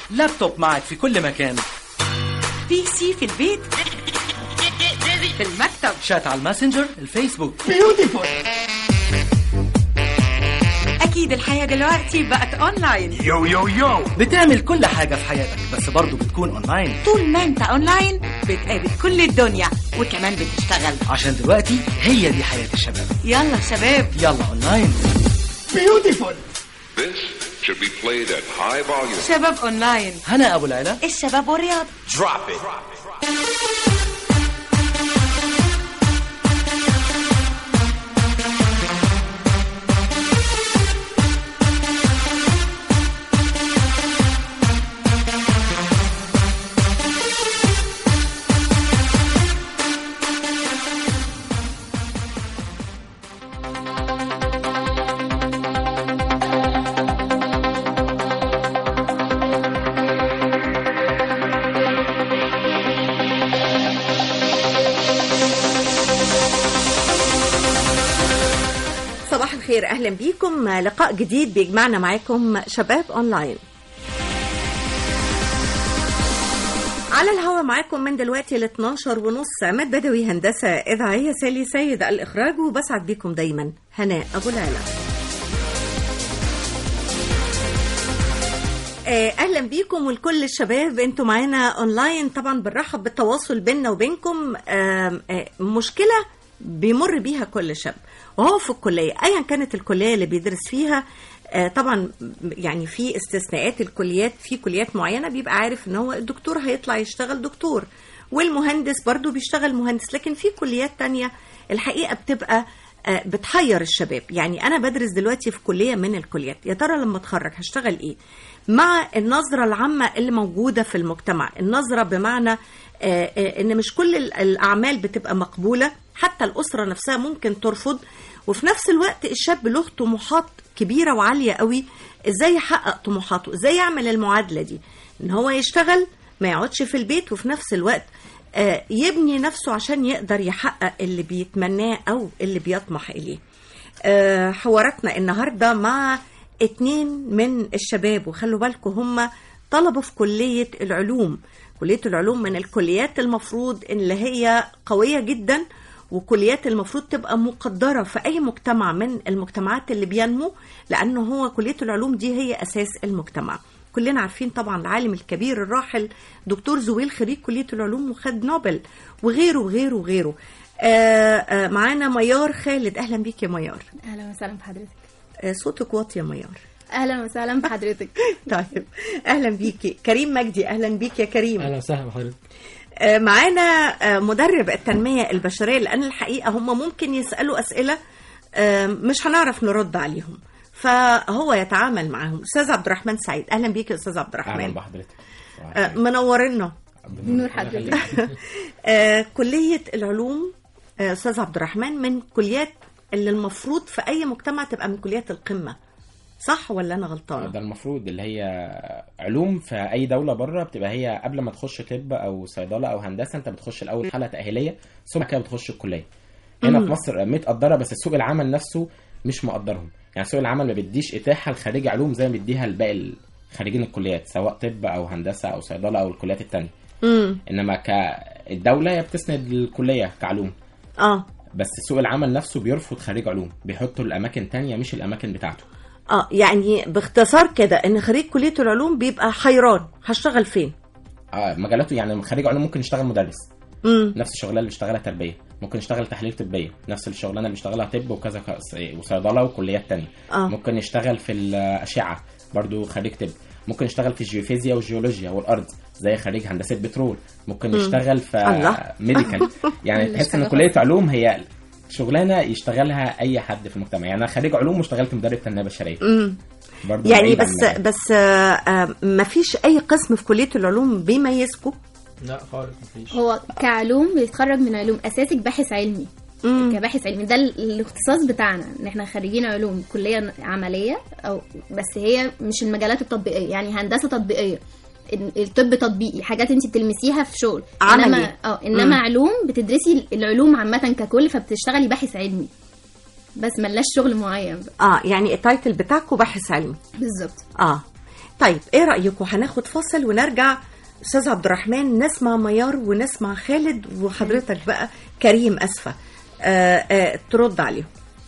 لابتوب معك في كل مكان بي سي في البيت في المكتب شات على الماسنجر الفيسبوك أكيد الحياة دلوقتي بقت أونلاين يو يو يو بتعمل كل حاجة في حياتك بس برضه بتكون اونلاين طول ما أنت أونلاين بتقابل كل الدنيا وكمان بتشتغل عشان دلوقتي هي دي حياة الشباب يلا شباب يلا اونلاين This should be played at high volume. شباب أونلاين هنا ابو العلا الشباب والرياضة Drop it. صباح الخير اهلا بيكم لقاء جديد بيجمعنا معاكم شباب اونلاين على الهوا معاكم من دلوقتي ل 12 ونص عماد بدوي هندسه اذاعيه سالي سيد الاخراج وبسعد بيكم دايما هناء ابو العلا آه، اهلا بيكم ولكل الشباب انتوا معانا اونلاين طبعا بنرحب بالتواصل بيننا وبينكم آم، آه، مشكله بيمر بيها كل شاب وهو في الكليه ايا كانت الكليه اللي بيدرس فيها آه، طبعا يعني في استثناءات الكليات في كليات معينه بيبقى عارف ان هو الدكتور هيطلع يشتغل دكتور والمهندس برضو بيشتغل مهندس لكن في كليات تانية الحقيقه بتبقى آه، بتحير الشباب يعني انا بدرس دلوقتي في كليه من الكليات يا ترى لما اتخرج هشتغل ايه مع النظره العامه اللي موجوده في المجتمع النظره بمعنى آه، آه، ان مش كل ال- الاعمال بتبقى مقبوله حتى الاسره نفسها ممكن ترفض وفي نفس الوقت الشاب له طموحات كبيره وعاليه قوي ازاي يحقق طموحاته ازاي يعمل المعادله دي ان هو يشتغل ما يقعدش في البيت وفي نفس الوقت آه، يبني نفسه عشان يقدر يحقق اللي بيتمناه او اللي بيطمح اليه آه، حواراتنا النهارده مع اتنين من الشباب وخلوا بالكم هم طلبوا في كلية العلوم كلية العلوم من الكليات المفروض اللي هي قوية جدا وكليات المفروض تبقى مقدرة في أي مجتمع من المجتمعات اللي بينمو لأنه هو كلية العلوم دي هي أساس المجتمع كلنا عارفين طبعا العالم الكبير الراحل دكتور زويل خريج كلية العلوم وخد نوبل وغيره وغيره وغيره آه آه معانا ميار خالد أهلا بيك يا ميار اهلا وسهلا بحضرتك آه صوتك واطي يا ميار اهلا وسهلا بحضرتك طيب اهلا بيكي كريم مجدي اهلا بيك يا كريم اهلا وسهلا بحضرتك آه، معانا آه، مدرب التنميه البشريه لان الحقيقه هم ممكن يسالوا اسئله آه، مش هنعرف نرد عليهم فهو يتعامل معاهم استاذ عبد الرحمن سعيد اهلا بيك يا استاذ عبد اهلا الرحمن بحضرتك آه، منورنا نور حضرتك آه، كليه العلوم آه، استاذ عبد الرحمن من كليات اللي المفروض في اي مجتمع تبقى من كليات القمه صح ولا انا غلطانه ده المفروض اللي هي علوم في اي دوله بره بتبقى هي قبل ما تخش طب او صيدله او هندسه انت بتخش الاول حاله تاهيليه ثم كده بتخش الكليه هنا في مصر متقدره بس سوق العمل نفسه مش مقدرهم يعني سوق العمل ما بيديش اتاحه لخريج علوم زي ما بيديها لباقي خريجين الكليات سواء طب او هندسه او صيدله او الكليات التانية امم انما كالدوله هي بتسند الكليه كعلوم اه بس سوق العمل نفسه بيرفض خريج علوم بيحطه الاماكن تانية مش الاماكن بتاعته اه يعني باختصار كده ان خريج كليه العلوم بيبقى حيران هشتغل فين اه مجالاته يعني خريج علوم ممكن يشتغل مدرس امم نفس الشغلانه اللي بيشتغلها تربيه ممكن يشتغل تحليل طبيه نفس الشغلانه اللي بيشتغلها طب وكذا ك- وصيدله وكليات تانية آه. ممكن يشتغل في الاشعه برضو خريج طب ممكن يشتغل في الجيوفيزياء والجيولوجيا والارض زي خريج هندسه بترول ممكن يشتغل في الله. ميديكال يعني اللي تحس ان اشتغل كليه علوم هي شغلانه يشتغلها اي حد في المجتمع يعني انا خريج علوم واشتغلت مدرب تنميه بشريه امم برضو يعني بعيد بس عن- بس آه آه ما فيش اي قسم في كليه العلوم بيميزكم لا خالص مفيش هو كعلوم بيتخرج من علوم اساسك باحث علمي مم. كباحث علمي ده ال- الاختصاص بتاعنا ان احنا خريجين علوم كليه عمليه او بس هي مش المجالات التطبيقيه يعني هندسه تطبيقيه ال- الطب تطبيقي حاجات انت بتلمسيها في شغل عملي. انما اه انما مم. علوم بتدرسي العلوم عامه ككل فبتشتغلي باحث علمي بس ملناش شغل معين بقى. اه يعني التايتل بتاعكم باحث علمي بالظبط اه طيب ايه رايكم هناخد فاصل ونرجع استاذ عبد الرحمن نسمع ميار ونسمع خالد وحضرتك بقى كريم اسفه آه آه ترد عليهم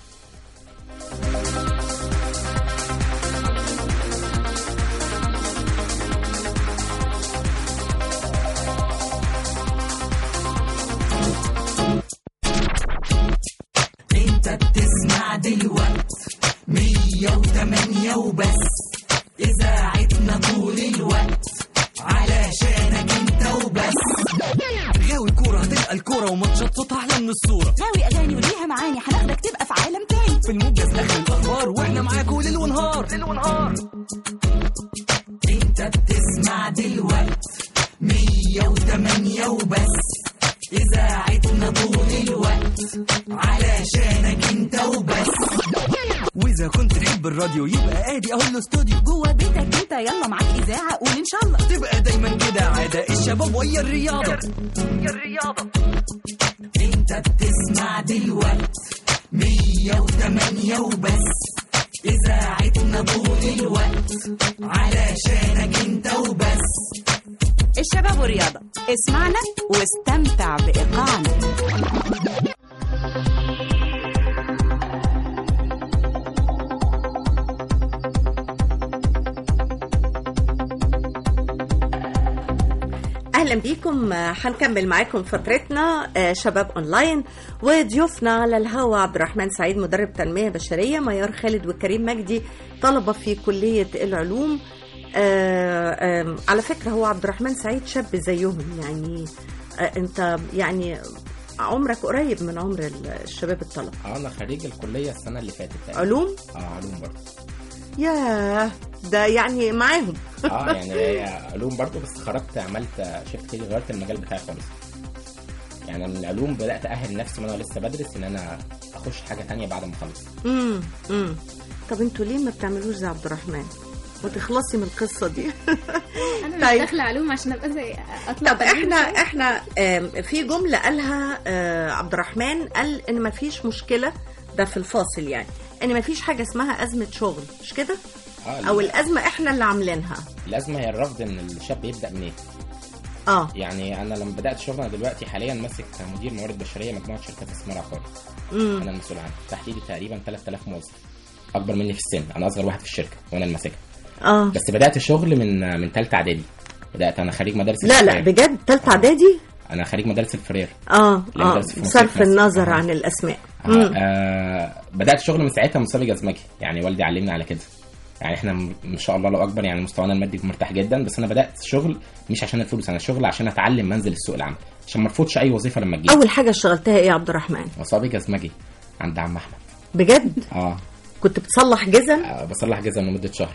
غاوي كورة هتلقى الكورة وماتشات صوتها أحلى من الصورة غاوي اغاني وليها معاني هناخدك تبقى في عالم تاني في الموجز آخر الأخبار وإحنا معاكوا ليل ونهار ليل ونهار أنت بتسمع دلوقت مية وتمانية وبس إذاعتنا طول الوقت علشانك أنت وبس وإذا كنت تحب الراديو يبقى آدي أهو الاستوديو جوه بيتك انت يلا معاك اذاعه قول ان شاء الله تبقى دايما كده عادة الشباب ويا الرياضة ويا الرياضة انت بتسمع دلوقت مية وتمانية وبس إذاعتنا طول الوقت علشانك انت وبس الشباب والرياضه اسمعنا واستمتع بايقاعنا اهلا بيكم آه، هنكمل معاكم فترتنا آه، شباب اونلاين وضيوفنا على الهوا عبد الرحمن سعيد مدرب تنميه بشريه ميار خالد وكريم مجدي طلبه في كليه العلوم آه، آم، على فكره هو عبد الرحمن سعيد شاب زيهم يعني آه، انت يعني عمرك قريب من عمر ال- الشباب الطلبه اه انا خريج الكليه السنه اللي فاتت تقريبا. علوم اه علوم برضه ياه ده يعني معاهم اه يعني هي علوم برضه بس خرجت عملت شفت كده غيرت المجال بتاعي خالص يعني من العلوم بدات اهل نفسي وانا لسه بدرس ان انا اخش حاجه تانية بعد ما اخلص امم امم طب انتوا ليه ما بتعملوش زي عبد الرحمن وتخلصي من القصه دي انا طيب. مش داخله علوم عشان ابقى زي اطلع طب بقى احنا احنا آم، في جمله قالها آه، عبد الرحمن قال ان ما فيش مشكله ده في الفاصل يعني ان ما فيش حاجه اسمها ازمه شغل مش كده اه او الازمه احنا اللي عاملينها الازمه هي الرفض ان الشاب يبدا منين اه يعني انا لما بدات شغل انا دلوقتي حاليا ماسك مدير موارد بشريه مجموعه شركات استثمار عقاري امم انا المسؤول عنها تحت ايدي تقريبا 3000 موظف اكبر مني في السن انا اصغر واحد في الشركه وانا اللي ماسكها اه بس بدات شغل من من ثالثه اعدادي بدات انا خريج مدارس لا لا الفرير. بجد تالتة اعدادي انا خريج مدارس الفرير اه لا، اه مدرسة في مصر صرف في مصر. النظر آه. عن الاسماء آه مم. آه بدات شغل من ساعتها مسابق جزمجي يعني والدي علمني على كده يعني احنا م- ان شاء الله لو اكبر يعني مستوانا المادي مرتاح جدا بس انا بدات شغل مش عشان الفلوس انا شغل عشان اتعلم منزل السوق العام عشان ما ارفضش اي وظيفه لما تجيلي اول حاجه اشتغلتها ايه يا عبد الرحمن مسابق جزمجي عند عم احمد بجد اه, كنت بتصلح جزم آه بصلح جزم لمده شهر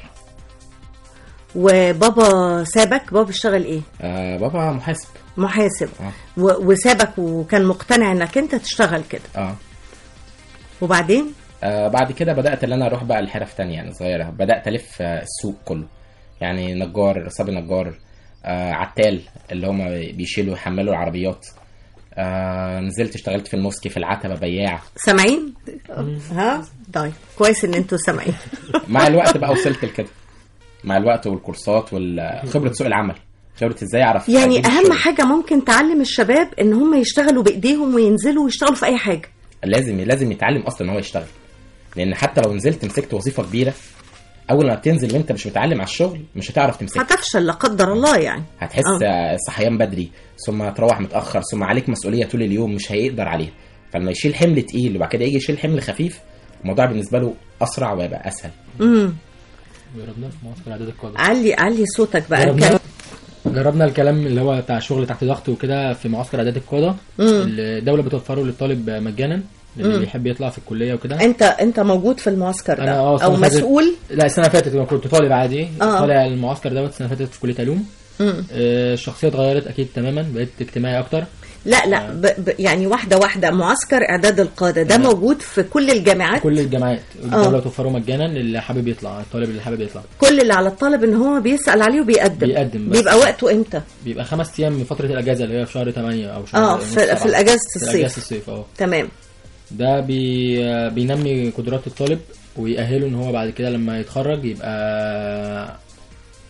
وبابا سابك بابا اشتغل ايه آه بابا محاسب محاسب اه و- وسابك وكان مقتنع انك انت تشتغل كده اه وبعدين آه بعد كده بدات ان انا اروح بقى لحرف تانية يعني صغيره بدات الف آه السوق كله يعني نجار صبي نجار آه عتال اللي هم بيشيلوا يحملوا العربيات آه نزلت اشتغلت في الموسكي في العتبه بياع سامعين ها طيب كويس ان انتوا سامعين مع الوقت بقى وصلت لكده مع الوقت والكورسات وخبره سوق العمل خبره ازاي اعرف يعني أجيب اهم الشغل. حاجه ممكن تعلم الشباب ان هم يشتغلوا بايديهم وينزلوا ويشتغلوا في اي حاجه لازم لازم يتعلم اصلا ان هو يشتغل لان حتى لو نزلت مسكت وظيفه كبيره اول ما بتنزل وانت مش متعلم على الشغل مش هتعرف تمسكها هتفشل لا قدر الله يعني هتحس آه. آه. صحيان بدري ثم تروح متاخر ثم عليك مسؤوليه طول اليوم مش هيقدر عليها فلما يشيل حمل تقيل وبعد كده يجي يشيل حمل خفيف الموضوع بالنسبه له اسرع ويبقى اسهل امم جربناه في معسكر اعداد القاده علي علي صوتك بقى جربنا الكلام جربنا الكلام اللي هو بتاع شغل تحت ضغط وكده في معسكر اعداد القاده الدوله بتوفره للطالب مجانا اللي بيحب يطلع في الكليه وكده انت انت موجود في المعسكر أنا ده اه او السنة اللي فاتت- مسؤول لا السنه اللي فاتت كنت طالب عادي آه. طالع المعسكر دوت السنه اللي فاتت في كليه علوم مم. آه، الشخصيه اتغيرت اكيد تماما بقيت اجتماعي اكتر لا لا ب ب يعني واحده واحده معسكر اعداد القاده ده موجود في كل الجامعات كل الجامعات الدوله توفره مجانا للي حابب يطلع الطالب اللي حابب يطلع كل اللي على الطالب ان هو بيسال عليه وبيقدم بيقدم بس. بيبقى وقته امتى بيبقى خمس ايام من فتره الاجازه اللي هي في شهر 8 او شهر اه نص في, سبعة. في الاجازه في اجازه الصيف الصيف اه تمام ده بي بينمي قدرات الطالب ويأهله ان هو بعد كده لما يتخرج يبقى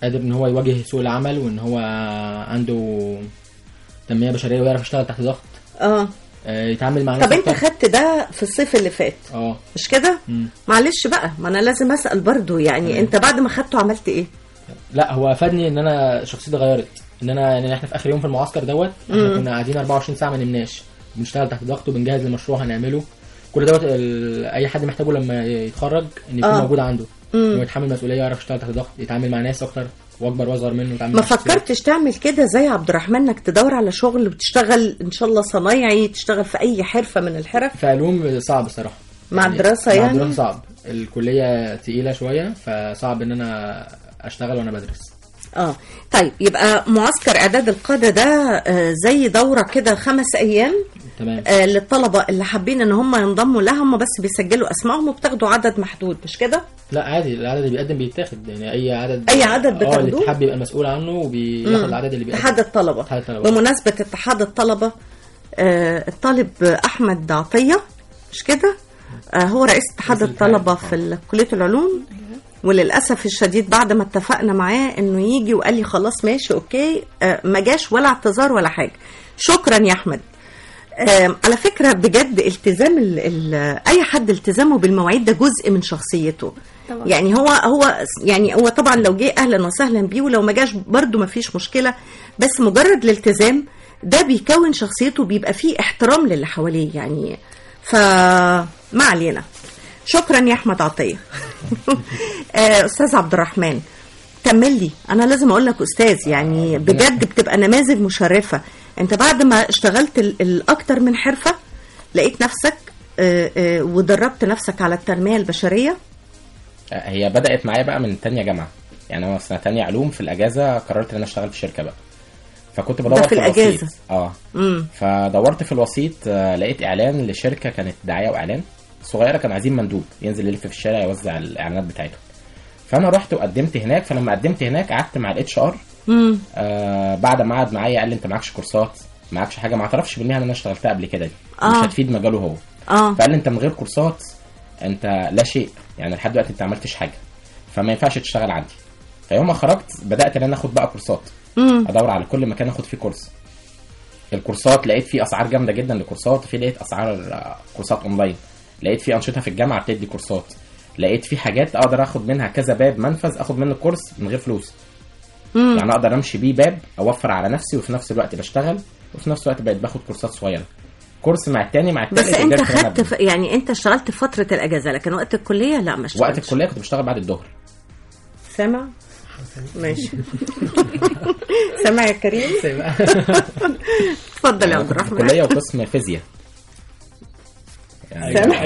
قادر ان هو يواجه سوق العمل وان هو عنده تنميه بشريه ويعرف يشتغل تحت ضغط اه آه، يتعامل مع ناس طب انت أكتر. خدت ده في الصيف اللي فات اه مش كده مم. معلش بقى ما انا لازم اسال برضو يعني انت بعد ما خدته عملت ايه لا هو فادني ان انا شخصيتي اتغيرت ان انا يعني احنا في اخر يوم في المعسكر دوت احنا كنا قاعدين 24 ساعه ما نمناش بنشتغل تحت ضغط وبنجهز لمشروع هنعمله كل دوت ال- اي حد محتاجه لما يتخرج ان يكون آه. موجود عنده انه يتحمل مسؤوليه يعرف يشتغل تحت ضغط يتعامل مع ناس اكتر واكبر واصغر منه يتعامل ما مع شخصيات. فكرتش تعمل كده زي عبد الرحمن انك تدور على شغل وتشتغل ان شاء الله صنايعي تشتغل في اي حرفه من الحرف في علوم صعب الصراحه مع الدراسة مع يعني؟ الدراسه صعب الكليه تقيله شويه فصعب ان انا اشتغل وانا بدرس اه طيب يبقى معسكر اعداد القاده ده آه زي دوره كده خمس ايام تمام آه للطلبه اللي حابين ان هم ينضموا لها هم بس بيسجلوا اسمائهم وبتاخدوا عدد محدود مش كده لا عادي العدد اللي بيقدم بيتاخد يعني اي عدد أي عدد اه بتاخدوه؟ الاتحاد بيبقى مسؤول عنه وبياخد العدد اللي بيقدم اتحاد الطلبه اتحاد الطلبة. بمناسبه اتحاد الطلبه آه الطالب احمد عطيه مش كده آه هو رئيس اتحاد رئيس الاتحاد. الطلبه في ال- كليه العلوم وللاسف الشديد بعد ما اتفقنا معاه انه يجي وقال لي خلاص ماشي اوكي آه ما جاش ولا اعتذار ولا حاجه شكرا يا احمد آم، على فكره بجد التزام ال ال اي حد التزامه بالمواعيد ده جزء من شخصيته طبعا. يعني هو هو يعني هو طبعا لو جه اهلا وسهلا بيه ولو ما جاش برده ما فيش مشكله بس مجرد الالتزام ده بيكون شخصيته بيبقى فيه احترام للي حواليه يعني فما علينا شكرا يا احمد عطيه آه، استاذ عبد الرحمن كمل لي انا لازم اقول لك استاذ يعني بجد بتبقى نماذج مشرفه انت بعد ما اشتغلت ال- الاكتر من حرفه لقيت نفسك آه، آه، ودربت نفسك على التنميه البشريه هي بدات معايا بقى من تانية جامعه يعني انا سنه تانية علوم في الاجازه قررت ان انا اشتغل في شركه بقى فكنت بدور ده في الوسيط. الأجازة. اه امم فدورت في الوسيط آه، لقيت اعلان لشركه كانت دعايه واعلان صغيره كانوا عايزين مندوب ينزل يلف في الشارع يوزع الاعلانات بتاعتهم فانا رحت وقدمت هناك فلما قدمت هناك قعدت مع الاتش ار امم آه بعد ما قعد معايا قال لي انت معكش كورسات معكش حاجه ما اعترفش بالمهنه اللي انا اشتغلتها قبل كده دي آه. مش هتفيد مجاله هو اه فقال لي انت من غير كورسات انت لا شيء يعني لحد دلوقتي انت عملتش حاجه فما ينفعش تشتغل عندي فيوم ما خرجت بدات ان انا اخد بقى كورسات امم ادور على كل مكان اخد فيه كورس الكورسات لقيت فيه اسعار جامده جدا لكورسات وفي لقيت اسعار آه، كورسات اونلاين لقيت في انشطه في الجامعه بتدي كورسات لقيت في حاجات اقدر اخد منها كذا باب منفذ اخد منه كورس من غير فلوس امم يعني اقدر امشي بيه باب اوفر على نفسي وفي نفس الوقت بشتغل وفي نفس الوقت بقيت باخد كورسات صغيره كورس مع التاني مع التالت بس انت قدرت إن أنا خدت ف... يعني انت اشتغلت في فتره الاجازه لكن وقت الكليه لا ما اشتغلتش وقت الكليه كنت بشتغل بعد الظهر سامع ماشي سامع يا كريم اتفضل يا عبد كنت في الرحمن الكليه وقسم فيزياء يعني سامع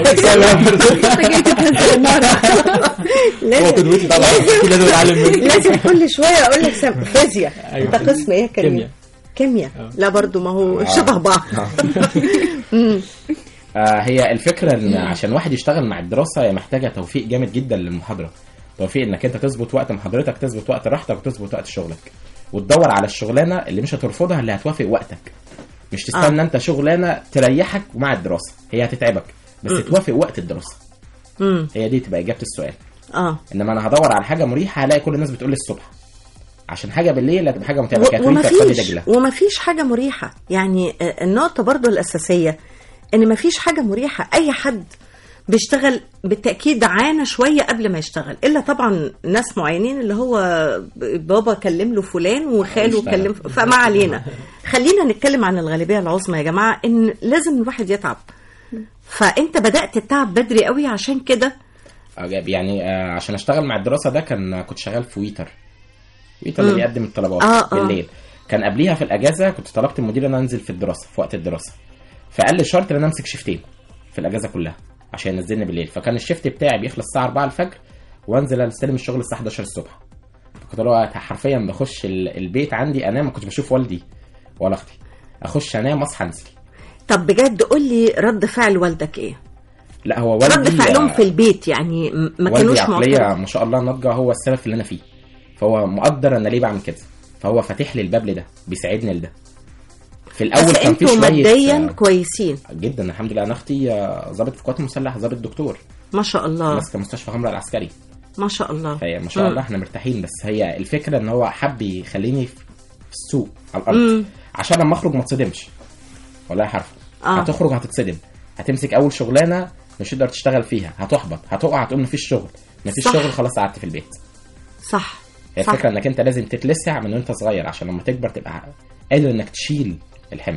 هو لازم قدوتي طبعا لازم اتعلم منه لازم كل شويه اقول لك سام... فيزياء أيوة. انت قسم ايه يا كريم كيمياء. كيمياء آه. لا برضو ما هو شبه بعض آه هي الفكره ان عشان واحد يشتغل مع الدراسه هي محتاجه توفيق جامد جدا للمحاضره توفيق انك انت تظبط وقت محاضرتك تظبط وقت راحتك وتظبط وقت شغلك وتدور على الشغلانه اللي مش هترفضها اللي هتوافق وقتك مش تستنى آه. انت شغلانه تريحك مع الدراسه هي هتتعبك بس توافق وقت الدراسه امم هي دي تبقى اجابه السؤال اه انما انا هدور على حاجه مريحه هلاقي كل الناس بتقول لي الصبح عشان حاجه بالليل هتبقى حاجه متعبه كانت وما في وادي فيش دجله وما فيش حاجه مريحه يعني آه، النقطه برضو الاساسيه ان ما فيش حاجه مريحه اي حد بيشتغل بالتاكيد عانى شويه قبل ما يشتغل الا طبعا ناس معينين اللي هو بابا كلم له فلان وخاله اشتغل. كلم فما علينا خلينا نتكلم عن الغالبيه العظمى يا جماعه ان لازم الواحد يتعب فانت بدات التعب بدري قوي عشان كده أجاب يعني آه، عشان اشتغل مع الدراسه ده كان كنت شغال في ويتر ويتر اللي مم. بيقدم الطلبات آه، آه. بالليل كان قبليها في الاجازه كنت طلبت المدير ان أنا انزل في الدراسه في وقت الدراسه فقال لي شرط ان انا امسك شيفتين في الاجازه كلها عشان ينزلني بالليل فكان الشيفت بتاعي بيخلص الساعه 4 الفجر وانزل استلم الشغل الساعه 11 الصبح كنت اللي هو حرفيا بخش ال- البيت عندي انام ما كنتش بشوف والدي ولا اختي اخش انام اصحى انزل طب بجد قول لي رد فعل والدك ايه لا هو والدي رد فعلهم آه، في البيت يعني م- ما والدي كانوش عقليه معترض ما شاء الله ناضجه هو السبب في اللي انا فيه فهو مقدر انا ليه بعمل كده فهو فاتح لي الباب لده بيساعدني لده في الاول بس كان في انتوا شويه ماديا آه، كويسين جدا الحمد لله انا اختي آه، ضابط في القوات المسلحه ضابط دكتور ما شاء الله ماسكه مستشفى غمره العسكري ما شاء الله فهي ما شاء مم. الله احنا مرتاحين بس هي الفكره ان هو حب يخليني في السوق على الارض مم. عشان لما اخرج ما اتصدمش والله حرف آه. هتخرج هتتصدم هتمسك اول شغلانه مش هتقدر تشتغل فيها هتحبط هتقع هتقول مفيش شغل مفيش صح. شغل خلاص قعدت في البيت صح هي صح. الفكره انك انت لازم تتلسع من وانت صغير عشان لما تكبر تبقى قادر انك تشيل الحمل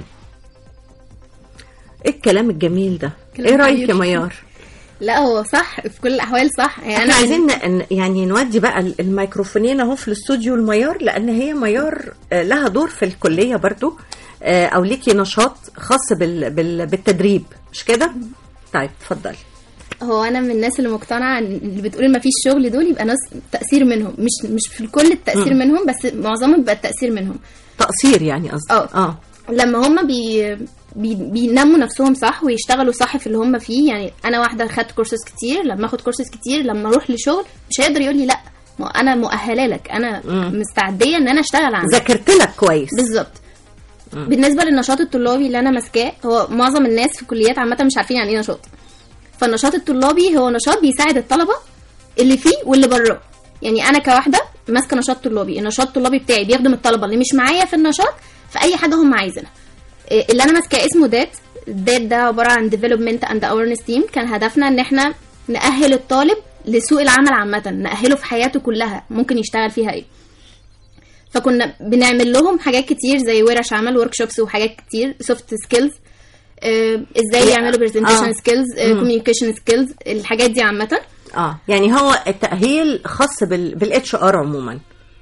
ايه الكلام الجميل ده كلام ايه رايك جميل. يا ميار لا هو صح في كل الاحوال صح يعني احنا انا عايزين ن- يعني نودي بقى ال- الميكروفونين اهو في الاستوديو الميار لان هي ميار آه، لها دور في الكليه برضو آه، او ليكي نشاط خاص بال بال بالتدريب مش كده طيب اتفضلي هو انا من الناس اللي مقتنعه ان اللي بتقول ما فيش شغل دول يبقى ناس تاثير منهم مش مش في الكل التاثير مم. منهم بس معظمهم بيبقى التاثير منهم تقصير يعني قصدي اه اه لما هم بي بي بينموا نفسهم صح ويشتغلوا صح في اللي هم فيه يعني انا واحده خدت كورسات كتير لما اخد كورسات كتير لما اروح لشغل مش هيقدر يقول لي لا ما انا مؤهله لك انا مم. مستعديه ان انا اشتغل عندك ذاكرت لك كويس بالظبط بالنسبه للنشاط الطلابي اللي انا ماسكاه هو معظم الناس في الكليات عامه مش عارفين يعني ايه نشاط فالنشاط الطلابي هو نشاط بيساعد الطلبه اللي فيه واللي براه يعني انا كواحده ماسكه نشاط طلابي النشاط الطلابي بتاعي بيخدم الطلبه اللي مش معايا في النشاط في اي حاجه هم عايزينها إيه اللي انا ماسكاه اسمه دات دات ده عباره عن ديفلوبمنت اند اورنس تيم كان هدفنا ان احنا نأهل الطالب لسوق العمل عامه نأهله في حياته كلها ممكن يشتغل فيها ايه فكنا بنعمل لهم حاجات كتير زي ورش عمل ورك شوبس وحاجات كتير سوفت سكيلز ازاي يعملوا برزنتيشن آه. سكيلز مم. كوميونيكيشن سكيلز الحاجات دي عامه اه يعني هو التاهيل خاص بال بالاتش ار عموما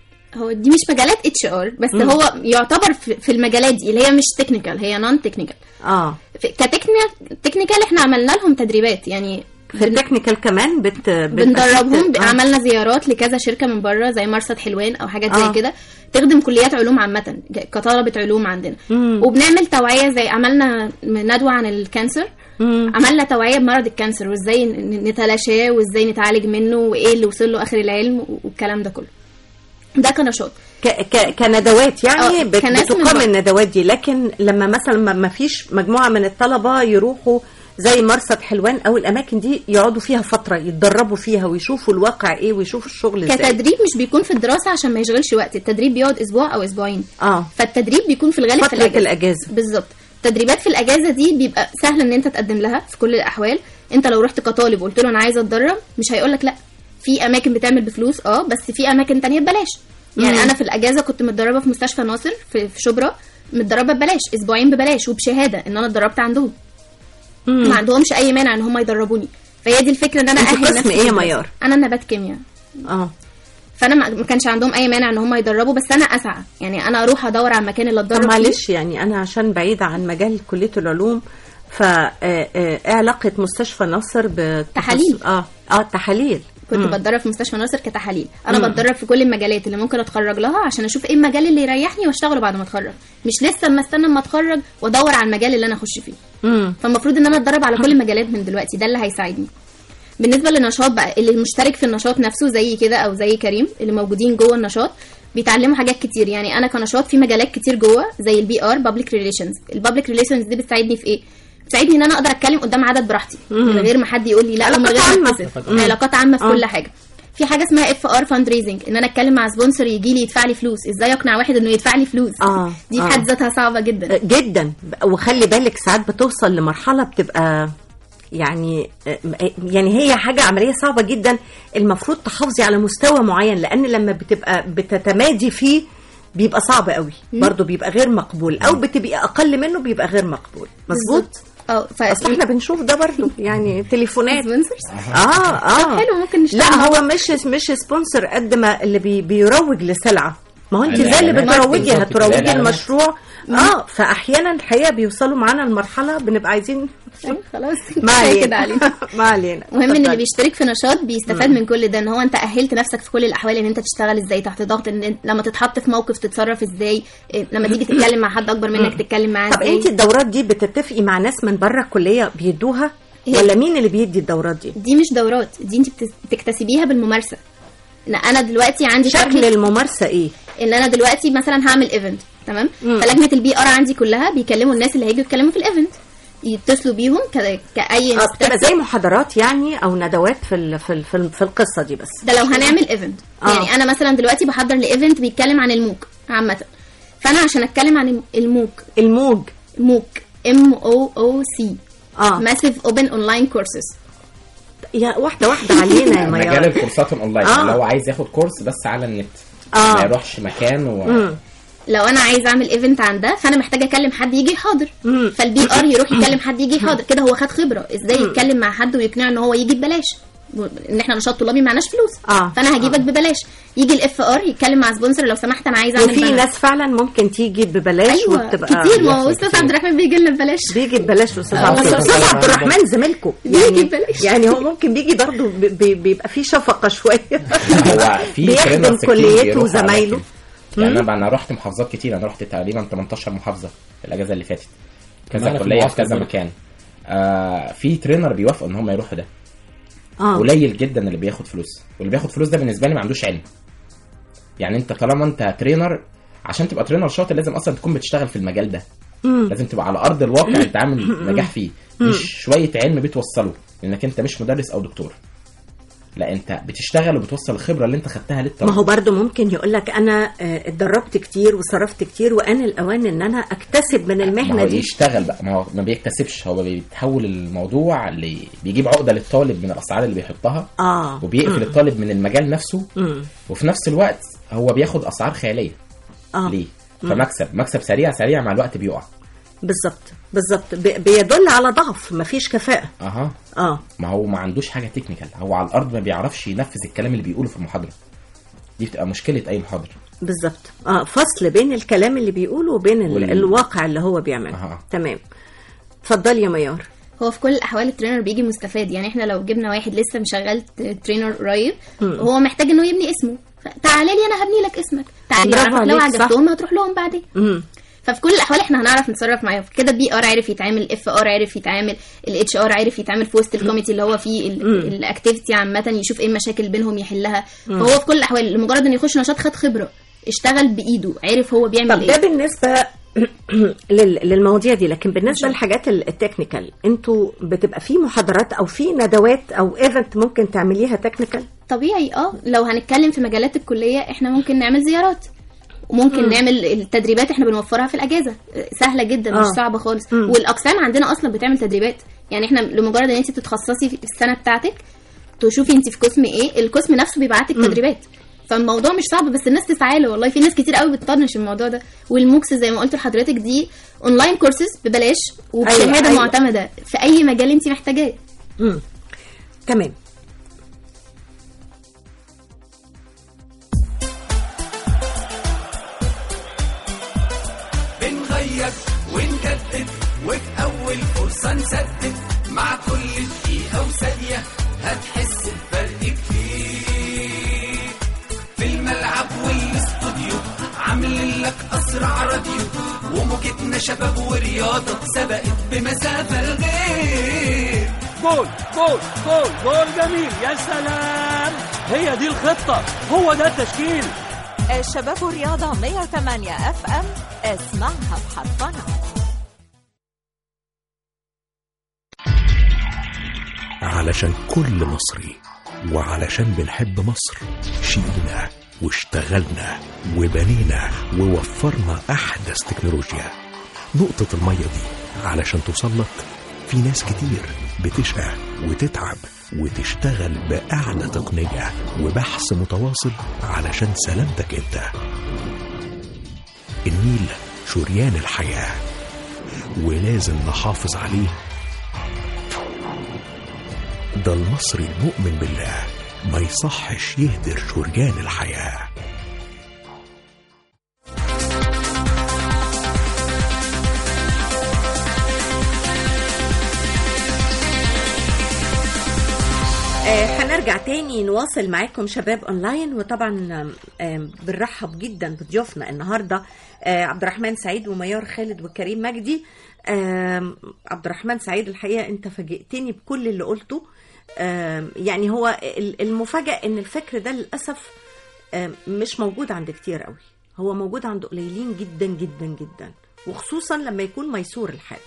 هو دي مش مجالات اتش ار بس مم. هو يعتبر في في المجالات دي اللي هي مش تكنيكال هي نون تكنيكال اه كتكنيكال تكنيكال احنا عملنا لهم تدريبات يعني في التكنيكال كمان بت بندربهم بت- آه. عملنا زيارات لكذا شركه من بره زي مرصد حلوان او حاجات زي آه. كده تخدم كليات علوم عامه كطلبه علوم عندنا مم. وبنعمل توعيه زي عملنا ندوه عن الكانسر مم. عملنا توعيه بمرض الكانسر وازاي ن- نتلاشاه وازاي نتعالج منه وايه اللي وصل له اخر العلم والكلام ده كله ده كنشاط ك ك كندوات يعني آه، بت- كناس من بتقام بره. الندوات دي لكن لما مثلا ما- ما فيش مجموعه من الطلبه يروحوا زي مرصد حلوان او الاماكن دي يقعدوا فيها فتره يتدربوا فيها ويشوفوا الواقع ايه ويشوفوا الشغل ازاي كتدريب مش بيكون في الدراسه عشان ما يشغلش وقت التدريب بيقعد اسبوع او اسبوعين اه فالتدريب بيكون في الغالب في فتره الاجازه الاجازه بالظبط التدريبات في الاجازه دي بيبقى سهل ان انت تقدم لها في كل الاحوال انت لو رحت كطالب وقلت له انا عايزه اتدرب مش هيقول لك لا في اماكن بتعمل بفلوس اه بس في اماكن تانية ببلاش يعني مم. انا في الاجازه كنت متدربه في مستشفى ناصر في, في شبرا متدربه ببلاش اسبوعين ببلاش وبشهاده ان انا اتدربت عندهم مم. ما عندهمش اي مانع ان هم يدربوني فهي دي الفكره ان انا انت اهل قسم نفسي ايه يا للدراسة. ميار؟ انا نبات كيمياء اه فانا ما ما كانش عندهم اي مانع ان هم يدربوا بس انا اسعى يعني انا اروح ادور على المكان اللي طب اتدرب فيه معلش يعني انا عشان بعيده عن مجال كليه العلوم ف آه، آه، ايه علاقه مستشفى نصر بالتخصص- تحاليل. اه اه تحاليل كنت مم. بتدرب في مستشفى ناصر كتحاليل انا مم. بتدرب في كل المجالات اللي ممكن اتخرج لها عشان اشوف ايه المجال اللي يريحني واشتغله بعد ما اتخرج مش لسه اما استنى اما اتخرج وادور على المجال اللي انا اخش فيه مم. فالمفروض ان انا اتدرب على كل المجالات من دلوقتي ده اللي هيساعدني بالنسبه للنشاط بقى اللي مشترك في النشاط نفسه زي كده او زي كريم اللي موجودين جوه النشاط بيتعلموا حاجات كتير يعني انا كنشاط في مجالات كتير جوه زي البي ار بابليك ريليشنز البابليك ريليشنز دي بتساعدني في ايه بتساعدني ان انا اقدر اتكلم قدام عدد براحتي من غير ما حد يقول لي لا ومن علاقات غير ما عامة. اتكسف مم. علاقات عامه في آه. كل حاجه في حاجه اسمها اف ار فاند ريزنج ان انا اتكلم مع سبونسر يجي لي يدفع لي فلوس ازاي اقنع واحد انه يدفع لي فلوس آه، دي في آه. حد ذاتها صعبه جدا جدا وخلي بالك ساعات بتوصل لمرحله بتبقى يعني يعني هي حاجه عمليه صعبه جدا المفروض تحافظي على مستوى معين لان لما بتبقى بتتمادي فيه بيبقى صعب قوي برضه بيبقى غير مقبول او بتبقى اقل منه بيبقى غير مقبول مظبوط اه ف... اصل احنا بنشوف ده برضه يعني تليفونات سبونسرز اه اه حلو ممكن نشتغل لا مع هو مش مش سبونسر قد ما اللي بي بيروج لسلعه ما هو انت زي اللي الإعلانات بتروجي بالظبط كده، هتروجي الإعلانات. المشروع اه فاحيانا الحقيقه بيوصلوا معانا لمرحله بنبقى عايزين خلاص ما كفاية كده علينا علينا ما علينا مهم ان اللي اتفضلي. بيشترك في نشاط بيستفاد من كل ده ان هو انت اهلت نفسك في كل الاحوال ان انت تشتغل ازاي تحت ضغط ان لما تتحط في موقف تتصرف ازاي إيه، لما تيجي تتكلم مع حد اكبر منك تتكلم معاه طب ازاي انت الدورات دي بتتفقي مع ناس من بره الكليه بيدوها هي- ولا مين اللي بيدي الدورات دي دي مش دورات دي انت بتس- بتكتسبيها بالممارسه ان انا دلوقتي عندي شكل شكل الممارسه ايه ان انا دلوقتي مثلا هعمل ايفنت تمام مم. فلجنه البي ار عندي كلها بيكلموا الناس اللي هيجوا يتكلموا في الايفنت يتصلوا بيهم ك- كاي آه، بتبقى instructor. زي محاضرات يعني او ندوات في ال في ال في, ال في القصه دي بس ده لو هنعمل ايفنت آه. يعني انا مثلا دلوقتي بحضر لايفنت بيتكلم عن الموك عامه فانا عشان اتكلم عن الموك الموج موك ام او او سي اه ماسيف اوبن اونلاين كورسز يا واحده واحده علينا يا مجال ميار الكورسات الاونلاين آه. اللي هو عايز ياخد كورس بس على النت آه. ما يروحش مكان و... مم. لو انا عايز اعمل ايفنت عن ده فانا محتاجه اكلم حد يجي يحاضر مم. فالبي ار يروح يكلم حد يجي يحاضر كده هو خد خبره ازاي يتكلم مع حد ويقنعه ان هو يجي ببلاش ان احنا نشاط طلابي معناش فلوس آه. فانا هجيبك ببلاش يجي الاف ار يتكلم مع سبونسر لو سمحت انا عايز اعمل وفي بانر. ناس فعلا ممكن تيجي ببلاش ايوه وبتبقى كتير ما هو بيحصل استاذ كتير. عبد الرحمن بيجي لنا ببلاش بيجي ببلاش استاذ آه، عبد والله. استاذ عبد الرحمن زميلكم بيجي ببلاش. يعني هو ممكن بيجي برضه بي- بي- بيبقى في شفقه شويه هو في بيخدم trainers كتير كليته بيروحوا وزمايله. أماكن. يعني انا انا رحت محافظات كتير انا رحت تقريبا 18 محافظه الاجازه اللي فاتت كذا معانا في كليه في المعسكر كذا برضه. مكان آه في ترينر بيوافقوا ان هم يروحوا ده اه قليل جدا اللي بياخد فلوس واللي بياخد فلوس ده بالنسبه لي ما عندوش علم يعني انت طالما انت ترينر عشان تبقى ترينر شاطر لازم اصلا تكون بتشتغل في المجال ده لازم تبقى على ارض الواقع انت عامل نجاح فيه مش شويه علم بتوصله لانك انت مش مدرس او دكتور لا انت بتشتغل وبتوصل الخبره اللي انت خدتها للطلبه ما هو برضه ممكن يقول لك انا آه، اتدربت كتير وصرفت كتير وان الاوان ان انا اكتسب من ما المهنه هو دي يشتغل بقى ما هو ما بيكتسبش هو بيتحول الموضوع اللي بيجيب عقده للطالب من الاسعار اللي بيحطها اه وبيقفل الطالب من المجال نفسه مم. وفي نفس الوقت هو بياخد اسعار خياليه اه ليه فمكسب مكسب سريع سريع مع الوقت بيقع بالظبط بالظبط بي- بيدل على ضعف مفيش كفاءه اها اه ما هو ما عندوش حاجه تكنيكال هو على الارض ما بيعرفش ينفذ الكلام اللي بيقوله في المحاضره دي بتبقى مشكله اي محاضر بالظبط اه فصل بين الكلام اللي بيقوله وبين ال- وال- الواقع اللي هو بيعمله أها. تمام اتفضلي يا ميار هو في كل الاحوال الترينر بيجي مستفاد يعني احنا لو جبنا واحد لسه مشغل ت- ترينر قريب هو محتاج انه يبني اسمه تعالى لي انا هبني لك اسمك تعالى برافو اعرفك لو عليك، صح. عجبتهم هتروح لهم بعدين امم ففي كل الاحوال احنا هنعرف نتصرف معاهم كده البي ار عرف يتعامل اف ار عرف يتعامل الاتش ار عرف يتعامل في وسط الكوميتي اللي هو فيه الاكتيفيتي عامه يشوف ايه المشاكل بينهم يحلها فهو في كل الاحوال لمجرد انه يخش نشاط خد خبره اشتغل بايده عرف هو بيعمل طب ده ايه بالنسبه لل- للمواضيع دي لكن بالنسبه للحاجات ال- التكنيكال انتوا بتبقى في محاضرات او في ندوات او ايفنت ممكن تعمليها تكنيكال طبيعي اه لو هنتكلم في مجالات الكليه احنا ممكن نعمل زيارات وممكن نعمل التدريبات احنا بنوفرها في الاجازه سهله جدا مش آه. صعبه خالص والاقسام عندنا اصلا بتعمل تدريبات يعني احنا لمجرد ان انت تتخصصي في السنه بتاعتك تشوفي انت في قسم ايه القسم نفسه بيبعت لك تدريبات فالموضوع مش صعب بس الناس تسعى له والله في ناس كتير قوي بتطنش الموضوع ده والموكس زي ما قلت لحضرتك دي اونلاين كورسز ببلاش وبشهاده أيوة، أيوة أيوة. معتمده في اي مجال انت محتاجاه امم تمام بنغير ونجدد وفي أول فرصة نسدد مع كل دقيقة وثانية هتحس بفرق كتير في الملعب والاستوديو عاملين لك أسرع راديو وموجتنا شباب ورياضة سبقت بمسافة الغير جول جول جول جول جميل يا سلام هي دي الخطة هو ده التشكيل شباب الرياضة 108 اف ام اسمعها بحرفنة علشان كل مصري وعلشان بنحب مصر شيلنا واشتغلنا وبنينا ووفرنا أحدث تكنولوجيا نقطة المية دي علشان توصلك في ناس كتير بتشقى وتتعب وتشتغل بأعلى تقنية وبحث متواصل علشان سلامتك انت النيل شريان الحياة ولازم نحافظ عليه ده المصري المؤمن بالله ما يصحش يهدر شريان الحياة آه، هنرجع تاني نواصل معاكم شباب اونلاين وطبعا آم، آم، بنرحب جدا بضيوفنا النهارده آه، عبد الرحمن سعيد وميار خالد وكريم مجدي آم، عبد الرحمن سعيد الحقيقه انت فاجئتني بكل اللي قلته آم، يعني هو ال- المفاجاه ان الفكر ده للاسف آم، مش موجود عند كتير قوي هو موجود عند قليلين جدا جدا جدا وخصوصا لما يكون ميسور الحال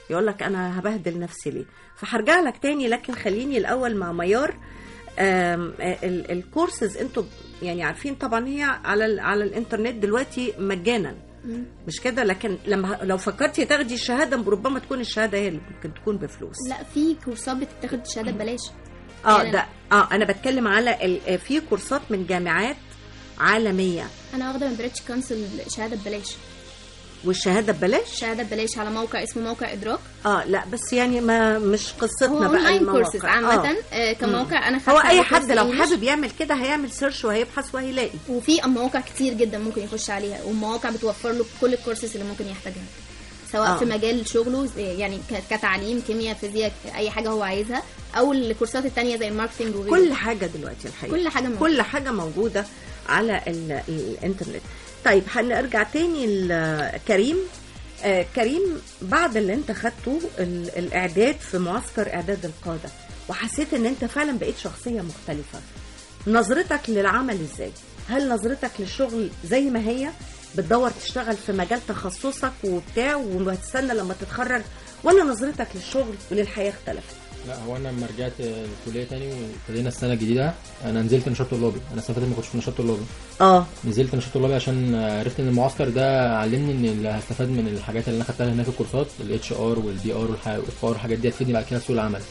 يقول لك انا هبهدل نفسي ليه فهرجع لك تاني لكن خليني الاول مع ميار آم، ال- الكورسز انتوا يعني عارفين طبعا هي على ال- على الانترنت دلوقتي مجانا مش كده لكن لما لو فكرتي تاخدي الشهاده ربما تكون الشهاده هي اللي ممكن تكون بفلوس لا في كورسات بتتاخد شهاده ببلاش اه يعني ده اه انا بتكلم على ال- في كورسات من جامعات عالميه انا واخده من بريتش كونسل شهاده ببلاش والشهاده ببلاش شهاده ببلاش على موقع اسمه موقع ادراك اه لا بس يعني ما مش قصتنا هو بقى اونلاين المواقع. كورسز عامه آه، كموقع انا هو فاتحة اي عليه حد كورس لو إنجليش. حابب يعمل كده هيعمل سيرش وهيبحث وهيلاقي وفي مواقع كتير جدا ممكن يخش عليها ومواقع بتوفر له كل الكورسز اللي ممكن يحتاجها سواء آه. آه. في مجال شغله زي- يعني ك- كتعليم كيمياء فيزياء اي حاجه هو عايزها او الكورسات التانية زي الماركتنج وغيره كل حاجه دلوقتي الحقيقه كل حاجة موجودة. كل حاجه موجوده على ال- الانترنت طيب هنرجع تاني لكريم آه كريم بعد اللي انت خدته ال- الاعداد في معسكر اعداد القاده وحسيت ان انت فعلا بقيت شخصيه مختلفه نظرتك للعمل ازاي هل نظرتك للشغل زي ما هي بتدور تشتغل في مجال تخصصك وبتاع وهتستنى لما تتخرج ولا نظرتك للشغل وللحياه اختلفت لا هو انا لما رجعت الكليه تاني وابتدينا السنه الجديده انا نزلت نشاط طلابي انا السنه اللي فاتت ما كنتش في نشاط طلابي اه نزلت نشاط طلابي عشان عرفت ان المعسكر ده علمني ان اللي هستفاد من الحاجات اللي انا خدتها هناك الكورسات الاتش ار والبي ار والاف ار والحاجات دي هتفيدني بعد كده في سوق العمل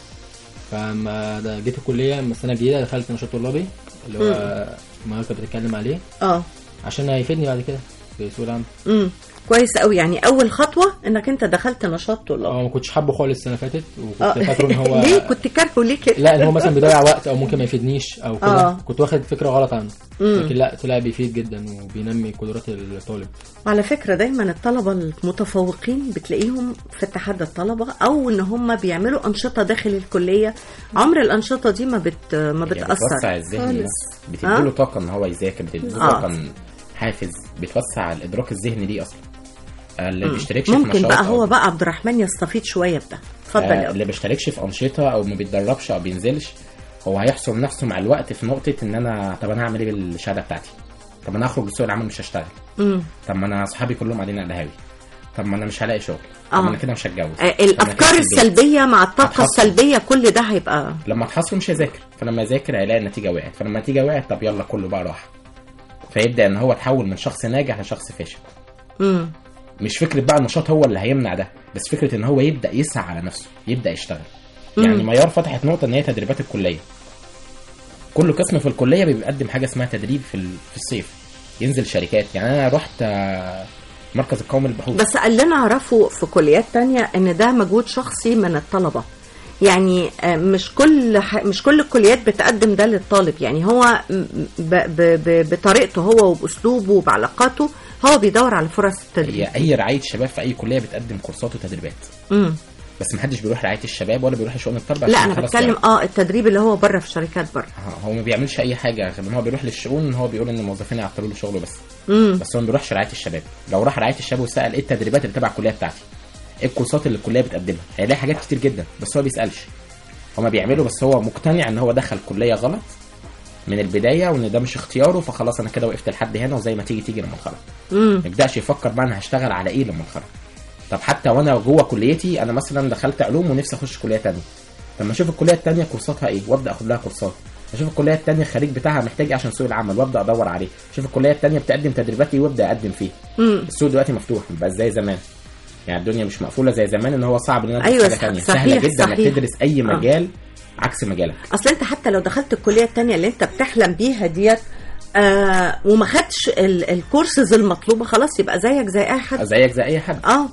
فما ده جيت الكليه من السنه الجديده دخلت نشاط طلابي اللي هو ما كانت بتتكلم عليه اه عشان هيفيدني بعد كده في سوق العمل امم كويس قوي يعني اول خطوه انك انت دخلت نشاط طلاب اه ما كنتش حابه خالص السنه اللي فاتت اه وكنت فاكره ان هو ليه كنت كارهه ليه كده لا ان هو مثلا بيضيع وقت او ممكن ما يفيدنيش او كده آه. كنت واخد فكره غلط عنه مم. لكن لا طلع بيفيد جدا وبينمي قدرات الطالب على فكره دايما الطلبه المتفوقين بتلاقيهم في اتحاد الطلبه او ان هم بيعملوا انشطه داخل الكليه عمر الانشطه دي ما بت ما هي بتوسع بتاثر الذهن خالص. نفسه بتديله طاقه ان هو يذاكر بتديله آه. طاقه حافز بتوسع الادراك الذهني دي اصلا اللي مم. بيشتركش في ممكن نشاط بقى أو- هو بقى عبد الرحمن يستفيد شويه بده اتفضل آه، يا اللي بيشتركش في انشطه او ما بيتدربش او بينزلش هو هيحصر نفسه مع الوقت في نقطه ان انا طب انا هعمل ايه بالشهاده بتاعتي طب انا هخرج لسوق العمل مش هشتغل امم طب ما انا اصحابي كلهم قاعدين على القهاوي طب ما انا مش هلاقي شغل طب آه. ما انا كده مش هتجوز آه، طب أنا كده الافكار في البيت. السلبيه مع الطاقه هتحصل. السلبيه كل ده هيبقى لما تحصل مش هيذاكر فلما يذاكر هيلاقي النتيجه وقعت فلما النتيجه وقعت طب يلا كله بقى راح فيبدا ان هو يتحول من شخص ناجح لشخص فاشل امم مش فكره بقى النشاط هو اللي هيمنع ده بس فكره ان هو يبدا يسعى على نفسه يبدا يشتغل يعني مم. ميار فتحت نقطه ان هي تدريبات الكليه كل قسم في الكليه بيقدم حاجه اسمها تدريب في ال- في الصيف ينزل شركات يعني انا رحت آه، مركز القومي للبحوث بس اللي انا اعرفه في كليات تانية ان ده مجهود شخصي من الطلبه يعني آه، مش كل ح- مش كل الكليات بتقدم ده للطالب يعني هو م- ب ب ب بطريقته هو وباسلوبه وبعلاقاته هو بيدور على فرص التدريب هي اي رعايه شباب في اي كليه بتقدم كورسات وتدريبات امم بس محدش بيروح رعايه الشباب ولا بيروح لشؤون الطلبه لا عشان انا يخلص بتكلم وقت. اه التدريب اللي هو بره في شركات بره آه، هو ما بيعملش اي حاجه غير ان هو بيروح للشؤون ان هو بيقول ان الموظفين يعطلوا له شغله بس امم بس هو ما بيروحش رعايه الشباب لو راح رعايه الشباب وسال ايه التدريبات اللي تبع الكليه بتاعتي ايه الكورسات اللي الكليه بتقدمها هيلاقي حاجات كتير جدا بس هو بيسالش هو ما بيعمله بس هو مقتنع ان هو دخل كليه غلط من البدايه وان ده مش اختياره فخلاص انا كده وقفت لحد هنا وزي ما تيجي تيجي لما اتخرج امم ما يبداش يفكر بقى انا هشتغل على ايه لما اتخرج طب حتى وانا جوه كليتي انا مثلا دخلت علوم ونفسي اخش كليه تانية طب ما اشوف الكليه التانية كورساتها ايه وابدا اخد لها كورسات اشوف الكليه التانية الخريج بتاعها محتاج ايه عشان سوق العمل وابدا ادور عليه اشوف الكليه التانية بتقدم تدريبات ايه وابدا اقدم فيه امم السوق دلوقتي مفتوح مبقاش زي زمان يعني الدنيا مش مقفوله زي زمان ان هو صعب ان انا أدرس أيوة، حاجه صح- تانية صحيح، سهله جدا انك صحيح. تدرس اي آه. مجال عكس مجالك اصل انت حتى لو دخلت الكليه التانية اللي انت بتحلم بيها ديت آه وما خدتش ال- الكورسز المطلوبه خلاص يبقى زيك زي اي حد زيك زي اي حد اه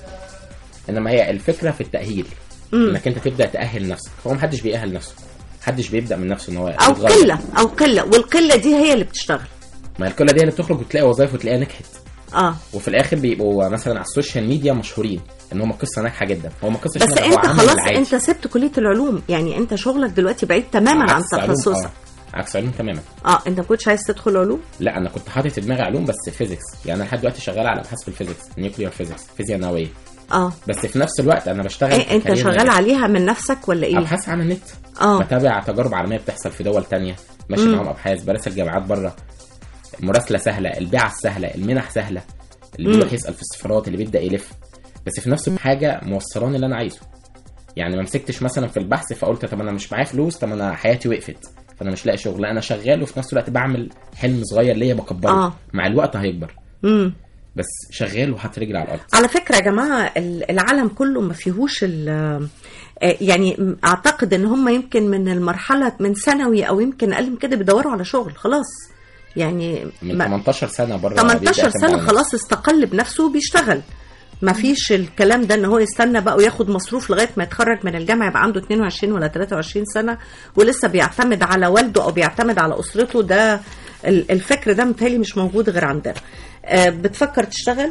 انما هي الفكره في التاهيل مم. انك انت تبدا تاهل نفسك هو محدش بيأهل نفسه محدش بيبدا من نفسه ان هو او يتغير. قله او قله والقله دي هي اللي بتشتغل ما الكلة دي اللي بتخرج وتلاقي وظائف وتلاقيها نجحت اه وفي الاخر بيبقوا مثلا على السوشيال ميديا مشهورين ان هم قصه ناجحه جدا هو ما قصه بس ناجحة، هو انت عمل خلاص العادي. انت سبت كليه العلوم يعني انت شغلك دلوقتي بعيد تماما عن عكس علوم، تخصصك آه. عكس علوم تماما اه انت ما كنتش عايز تدخل علوم لا انا كنت حاطط في دماغي علوم بس فيزيكس يعني انا لحد دلوقتي شغال على ابحاث في الفيزيكس نيوكليير فيزيكس فيزياء نوويه اه بس في نفس الوقت انا بشتغل ايه في انت كارير شغال ناجح. عليها من نفسك ولا ايه ابحاث عن النت اه بتابع تجارب عالميه بتحصل في دول تانية ماشي مم. معاهم ابحاث براسل جامعات بره المراسله سهله البيعه سهله المنح سهله اللي مم. بيروح يسال في السفارات اللي بيبدا يلف بس في نفس حاجه موصلاني اللي انا عايزه يعني ما مسكتش مثلا في البحث فقلت طب انا مش معايا فلوس طب انا حياتي وقفت فانا مش لاقي شغل لا انا شغال وفي نفس الوقت بعمل حلم صغير ليا بكبره آه. مع الوقت هيكبر امم بس شغال وحاطط رجلي على الارض على فكرة يا جماعة ال- العالم كله ما فيهوش ال- آه، يعني م- اعتقد ان هم يمكن من المرحلة من ثانوي او يمكن اقل من كده بيدوروا على شغل خلاص يعني من ما- 18 سنه بره 18 سنة خلاص استقل بنفسه وبيشتغل ما فيش الكلام ده ان هو يستنى بقى وياخد مصروف لغايه ما يتخرج من الجامعه يبقى عنده 22 ولا 23 سنه ولسه بيعتمد على والده او بيعتمد على اسرته ده ال- الفكر ده متهيألي مش موجود غير عندنا آه، بتفكر تشتغل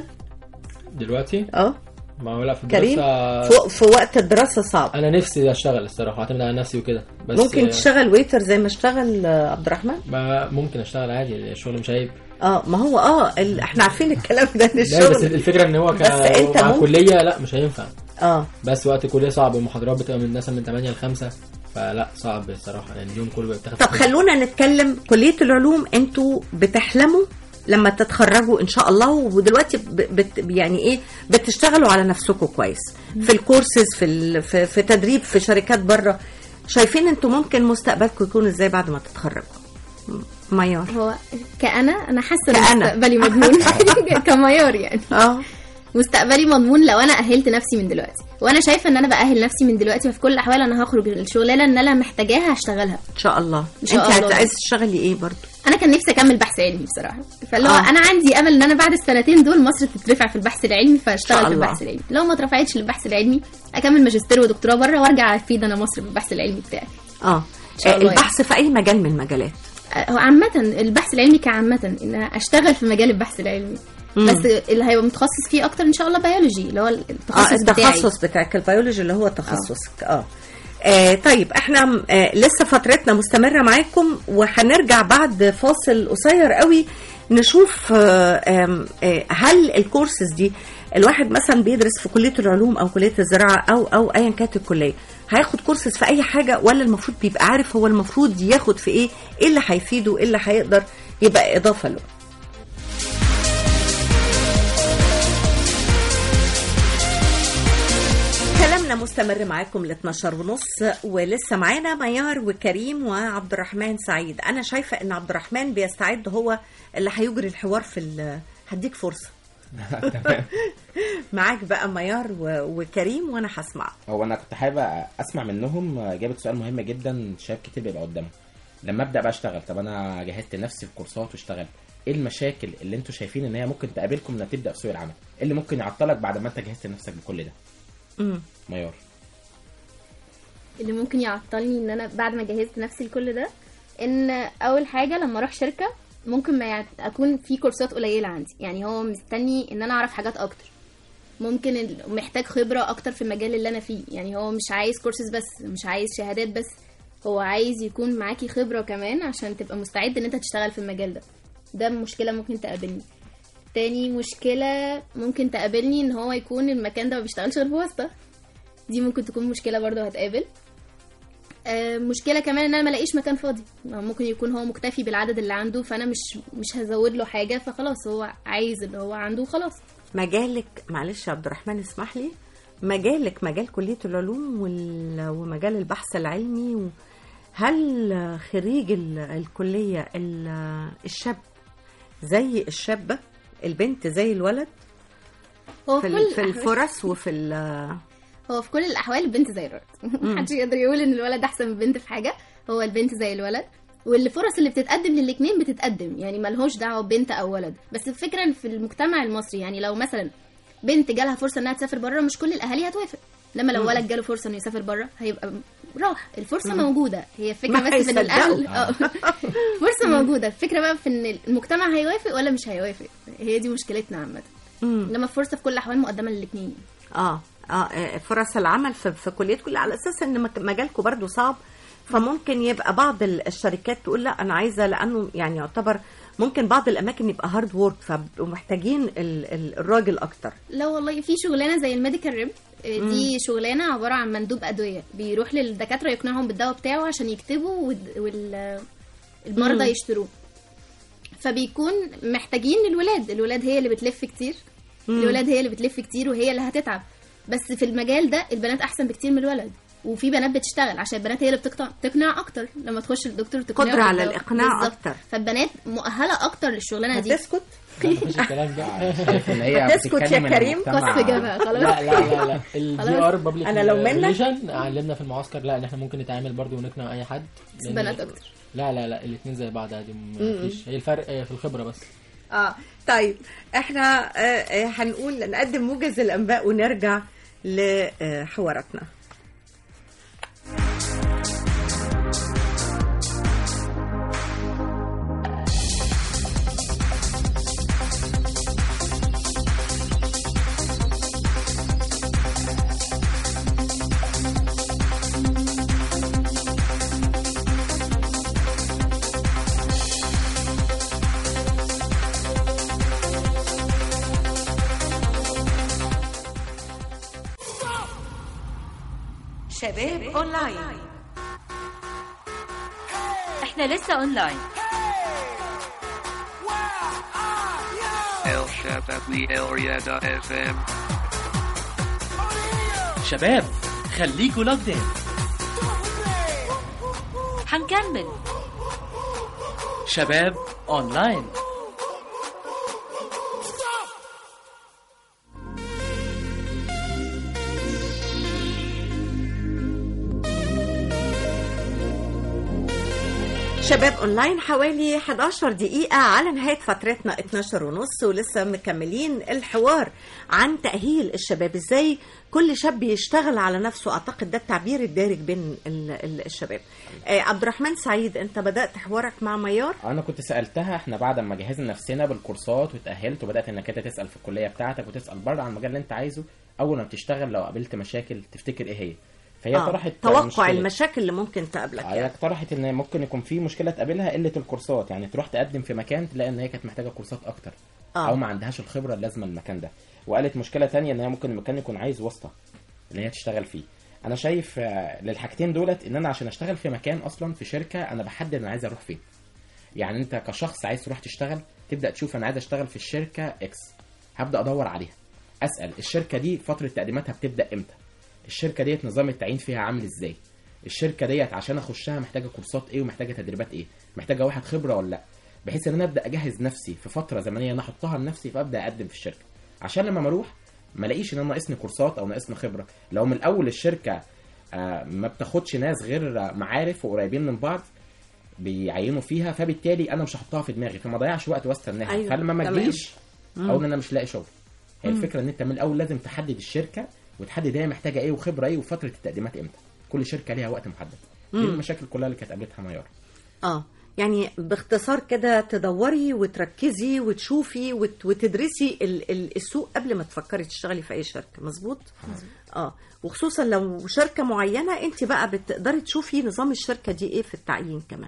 دلوقتي اه ما هو لا في كريم الدراسة في, في وقت الدراسه صعب انا نفسي اشتغل الصراحه اعتمد على نفسي وكده بس ممكن آه، تشتغل ويتر زي ما اشتغل آه، عبد الرحمن ما ممكن اشتغل عادي الشغل مش عيب اه ما هو اه ال- احنا عارفين الكلام ده ان لا بس الشغل الفكره ان هو بس انت كان مع ممكن- كليه لا مش هينفع اه بس وقت الكليه صعب المحاضرات بتبقى من مثلا من 8 ل 5 فلا صعب الصراحه لان اليوم كله بيتاخد طب خلونا نتكلم كلية العلوم انتوا بتحلموا لما تتخرجوا ان شاء الله ودلوقتي ب- بت يعني ايه بتشتغلوا على نفسكم كويس في الكورسز في ال في, في تدريب في شركات بره شايفين انتوا ممكن مستقبلكم يكون ازاي بعد ما تتخرجوا م- ميار هو كأنا أنا حاسة إن كأنا. مستقبلي مضمون كميار يعني اه مستقبلي مضمون لو أنا أهلت نفسي من دلوقتي وأنا شايفة إن أنا بأهل نفسي من دلوقتي ففي كل الأحوال أنا هخرج الشغلانة اللي أنا محتاجاها هشتغلها ان شاء الله إن شاء انت الله. عايز تشتغلي ايه برضو أنا كان نفسي أكمل بحث علمي بصراحة فاللي هو آه. أنا عندي أمل إن أنا بعد السنتين دول مصر تترفع في البحث العلمي شاء فأشتغل في الله. البحث العلمي لو ما اترفعتش للبحث العلمي أكمل ماجستير ودكتوراه بره وأرجع أفيد أنا مصر بالبحث العلمي بتاعي اه شاء الله البحث في اي مجال من المجالات هو عامة البحث العلمي كعامة ان أنا اشتغل في مجال البحث العلمي مم. بس اللي هيبقى متخصص فيه اكتر ان شاء الله بيولوجي اللي هو اه التخصص بتاعي التخصص بتاعك البيولوجي اللي هو تخصصك اه آه طيب احنا آه لسه فترتنا مستمرة معاكم وهنرجع بعد فاصل قصير قوي نشوف آه آم، آه هل الكورسز دي الواحد مثلا بيدرس في كلية العلوم او كلية الزراعة او او ايا كانت الكلية هياخد كورسز في اي حاجة ولا المفروض بيبقى عارف هو المفروض ياخد في ايه ايه اللي هيفيده ايه اللي هيقدر يبقى اضافة له كلامنا مستمر معاكم ل 12 ونص ولسه معانا ميار وكريم وعبد الرحمن سعيد انا شايفه ان عبد الرحمن بيستعد هو اللي هيجري الحوار في ال- هديك فرصه تمام معاك بقى ميار و- وكريم وانا هسمع هو انا كنت حابب اسمع منهم جابت سؤال مهم جدا شباب كتير بيبقى قدامه لما ابدا بقى اشتغل طب انا جهزت نفسي في كورسات واشتغل ايه المشاكل اللي انتوا شايفين ان هي ممكن تقابلكم لما تبدا في سوق العمل ايه اللي ممكن يعطلك بعد ما انت جهزت نفسك بكل ده مم. ميار اللي ممكن يعطلني ان انا بعد ما جهزت نفسي لكل ده ان اول حاجه لما اروح شركه ممكن ما يع- اكون في كورسات قليله عندي يعني هو مستني ان انا اعرف حاجات اكتر ممكن ال- محتاج خبره اكتر في المجال اللي انا فيه يعني هو مش عايز كورسز بس مش عايز شهادات بس هو عايز يكون معاكي خبره كمان عشان تبقى مستعد ان انت تشتغل في المجال ده ده مشكله ممكن تقابلني تاني مشكله ممكن تقابلني ان هو يكون المكان ده ما بيشتغلش غير بواسطه دي ممكن تكون مشكله برضه هتقابل آه، مشكله كمان ان انا ما الاقيش مكان فاضي ما ممكن يكون هو مكتفي بالعدد اللي عنده فانا مش مش هزود له حاجه فخلاص هو عايز اللي هو عنده وخلاص مجالك معلش يا عبد الرحمن اسمح لي مجالك مجال كلية العلوم وال- ومجال البحث العلمي و- هل خريج ال- الكلية ال- الشاب زي الشابة البنت زي الولد هو في, في ال- كل في الأحوال- الفرص وفي ال- هو في كل الاحوال البنت زي الولد محدش يقدر يقول ان الولد احسن من البنت في حاجه هو البنت زي الولد والفرص اللي بتتقدم للاثنين بتتقدم يعني ملهوش دعوه ببنت او ولد بس الفكره إن في المجتمع المصري يعني لو مثلا بنت جالها فرصه انها تسافر بره مش كل الاهالي هتوافق لما لو مم. ولد جاله فرصه انه يسافر بره هيبقى راح الفرصه مم. موجوده هي فكره ما بس في ان الاهل هيصدقوا. اه فرصه موجوده الفكره بقى في ان المجتمع هيوافق ولا مش هيوافق هي دي مشكلتنا عامه مم. لما الفرصه في كل الاحوال مقدمه للاثنين اه اه آه، فرص العمل في, في كليتكم على اساس ان مك- مجالكم برضو صعب فممكن يبقى بعض ال- الشركات تقول لا انا عايزه لانه يعني يعتبر ممكن بعض الاماكن يبقى هارد وورك فبقوا محتاجين ال- ال- الراجل اكتر لا والله في شغلانه زي الميديكال ريب مم. دي شغلانه عباره عن مندوب ادويه بيروح للدكاتره يقنعهم بالدواء بتاعه عشان يكتبوا والد- وال المرضى مم. يشتروه فبيكون محتاجين الولاد الولاد هي اللي بتلف كتير الولاد هي اللي بتلف كتير وهي اللي هتتعب بس في المجال ده البنات احسن بكتير من الولد وفي بنات بتشتغل عشان البنات هي اللي بتقنع تقنع اكتر لما تخش الدكتور تقنع قدرة على الإقناع أكتر. فالبنات مؤهله اكتر للشغلانه دي هتسكت مفيش الكلام ده شايف ان هي هتسكت يا بتتكلم إن كريم؟ المجتمع- قص جبهه خلاص لا لا لا لا الدي خلاص. ار بابليك أنا لو منك- علمنا في المعسكر لا ان احنا ممكن نتعامل برضو ونقنع اي حد بس لأن- بنات اكتر لا لا لا الاثنين زي بعض عادي مفيش هي الفرق في الخبره بس اه طيب احنا آه، آه، هنقول نقدم موجز الانباء ونرجع لحواراتنا شباب اونلاين احنا لسه اونلاين El Shabawi El Riada FM. شباب خليكوا لوك داون هنكمل شباب اونلاين شباب اونلاين حوالي 11 دقيقة على نهاية فترتنا 12 ونص ولسه مكملين الحوار عن تأهيل الشباب ازاي كل شاب يشتغل على نفسه اعتقد ده التعبير الدارج بين ال- ال- الشباب آه عبد الرحمن سعيد انت بدأت حوارك مع ميار انا كنت سالتها احنا بعد ما جهزنا نفسنا بالكورسات وتاهلت وبدات انك انت تسال في الكليه بتاعتك وتسال بره عن المجال اللي انت عايزه اول ما بتشتغل لو قابلت مشاكل تفتكر ايه هي فهي آه، طرحت توقع مشكلة. المشاكل اللي ممكن تقابلك هي يعني. اقترحت ان ممكن يكون في مشكله تقابلها قله الكورسات يعني تروح تقدم في مكان تلاقي ان هي كانت محتاجه كورسات اكتر آه. او ما عندهاش الخبره اللازمه للمكان ده وقالت مشكله تانية ان هي ممكن المكان يكون عايز واسطه ان هي تشتغل فيه انا شايف آه، للحاجتين دولت ان انا عشان اشتغل في مكان اصلا في شركه انا بحدد انا عايز اروح فين يعني انت كشخص عايز تروح تشتغل تبدا تشوف انا عايز اشتغل في الشركه اكس هبدا ادور عليها اسال الشركه دي فتره تقديماتها بتبدا امتى الشركه ديت نظام التعيين فيها عامل ازاي الشركه ديت عشان اخشها محتاجه كورسات ايه ومحتاجه تدريبات ايه محتاجه واحد خبره ولا لا بحيث ان انا ابدا اجهز نفسي في فتره زمنيه انا احطها لنفسي فابدا اقدم في الشركه عشان لما اروح ما الاقيش ان انا ناقصني كورسات او ناقصني خبره لو من الاول الشركه آه، ما بتاخدش ناس غير آه، معارف وقريبين من بعض بيعينوا فيها فبالتالي انا مش هحطها في دماغي فما اضيعش وقت واستناها أيوة، فلما ما تمام. تجيش اقول ان انا مش لاقي شغل هي الفكره ان انت من الاول لازم تحدد الشركه وتحدد هي محتاجه ايه وخبره ايه وفتره التقديمات امتى كل شركه ليها وقت محدد دي المشاكل كلها اللي كانت قابلتها ميار اه يعني باختصار كده تدوري وتركزي وتشوفي وت... وتدرسي ال... ال... السوق قبل ما تفكري تشتغلي في اي شركه مظبوط اه وخصوصا لو شركه معينه انت بقى بتقدري تشوفي نظام الشركه دي ايه في التعيين كمان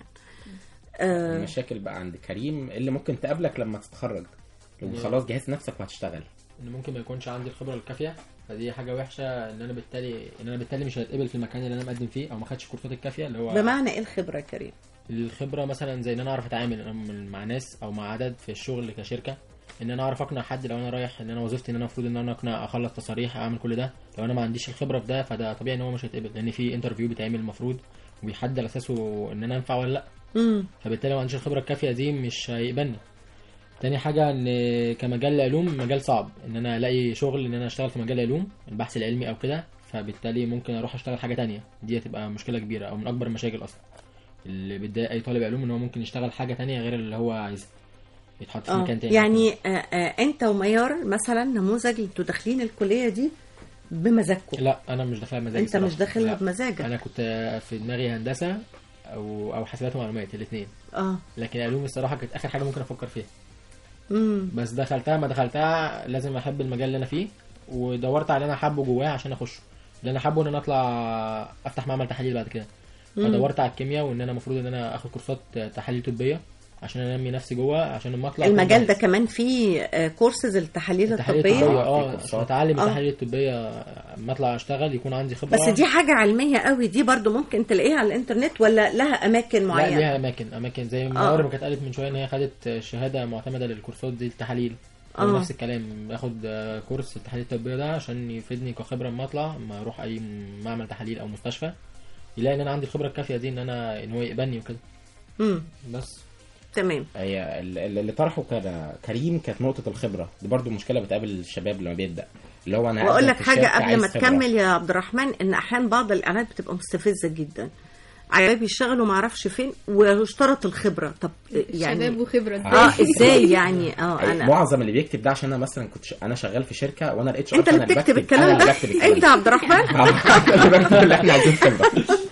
آه المشاكل بقى عند كريم اللي ممكن تقابلك لما تتخرج لو خلاص جهزت نفسك وهتشتغل ان ممكن ما يكونش عندي الخبره الكافيه فدي حاجه وحشه ان انا بالتالي ان انا بالتالي مش هتقبل في المكان اللي انا مقدم فيه او ما خدتش الكورسات الكافيه اللي هو بمعنى ايه الخبره يا كريم الخبره مثلا زي ان انا اعرف اتعامل أنا من- مع ناس او مع عدد في الشغل كشركه ان انا اعرف اقنع حد لو انا رايح ان انا وظيفتي ان انا المفروض ان انا اقنع اخلص تصاريح اعمل كل ده لو انا ما عنديش الخبره في ده فده طبيعي ان هو مش هيتقبل لان في انترفيو بيتعمل المفروض وبيحدد على اساسه ان انا انفع ولا لا امم فبالتالي لو ما عنديش الخبره الكافيه دي مش هيقبلني تاني حاجة ان كمجال العلوم مجال صعب ان انا الاقي شغل ان انا اشتغل في مجال العلوم البحث العلمي او كده فبالتالي ممكن اروح اشتغل حاجة تانية دي هتبقى مشكلة كبيرة او من اكبر المشاكل اصلا اللي بتضايق اي طالب علوم ان هو ممكن يشتغل حاجة تانية غير اللي هو عايزها يتحط في اه مكان تاني يعني آه آه انت وميار مثلا نموذج انتوا داخلين الكليه دي بمزاجكم لا انا مش داخلها بمزاجي انت صراحة. مش داخلها لا. بمزاجك انا كنت في دماغي هندسة او او حسابات ومعلومات الاثنين اه لكن علوم الصراحة كانت اخر حاجة ممكن افكر فيها امم بس دخلتها ما دخلتها لازم احب المجال اللي انا فيه ودورت على اللي انا حابه جواه عشان اخشه اللي انا حابه ان انا اطلع افتح معمل تحاليل بعد كده فدورت على الكيمياء وان انا المفروض ان انا اخد كورسات تحاليل طبيه عشان انمي نفسي جوه عشان لما اطلع المجال ده كمان فيه آه، كورسز التحاليل التحاليل الطبيه الطبيه في اه كورسات. عشان اتعلم آه. التحاليل الطبيه لما اطلع اشتغل يكون عندي خبره بس دي حاجه علميه قوي دي برضو ممكن تلاقيها على الانترنت ولا لها اماكن لا معينه ليها اماكن اماكن زي ما آه. آه. ما كانت قالت من شويه ان هي خدت شهاده معتمده للكورسات دي التحاليل هو آه. نفس الكلام باخد آه، كورس التحاليل الطبيه ده عشان يفيدني كخبره لما اطلع لما اروح اي معمل تحاليل او مستشفى يلاقي ان انا عندي الخبره الكافيه دي ان انا ان هو يقبلني وكده امم بس تمام هي ال- ال- اللي طرحه كان كريم كانت نقطه الخبره دي برضو مشكله بتقابل الشباب لما بيبدا اللي هو انا واقول هقدم لك في حاجه الشركة قبل عايز ما خبرة. تكمل يا عبد الرحمن ان احيانا بعض الاعلانات بتبقى مستفزه جدا عيال بيشتغلوا ما اعرفش فين واشترط الخبره طب يعني شباب وخبره اه ازاي يعني اه أي انا معظم اللي بيكتب ده عشان انا مثلا كنت ش... انا شغال في شركه وانا الاتش انت اللي بتكتب الكلام ده انت يا عبد الرحمن اللي بكتب اللي احنا عايزين خبره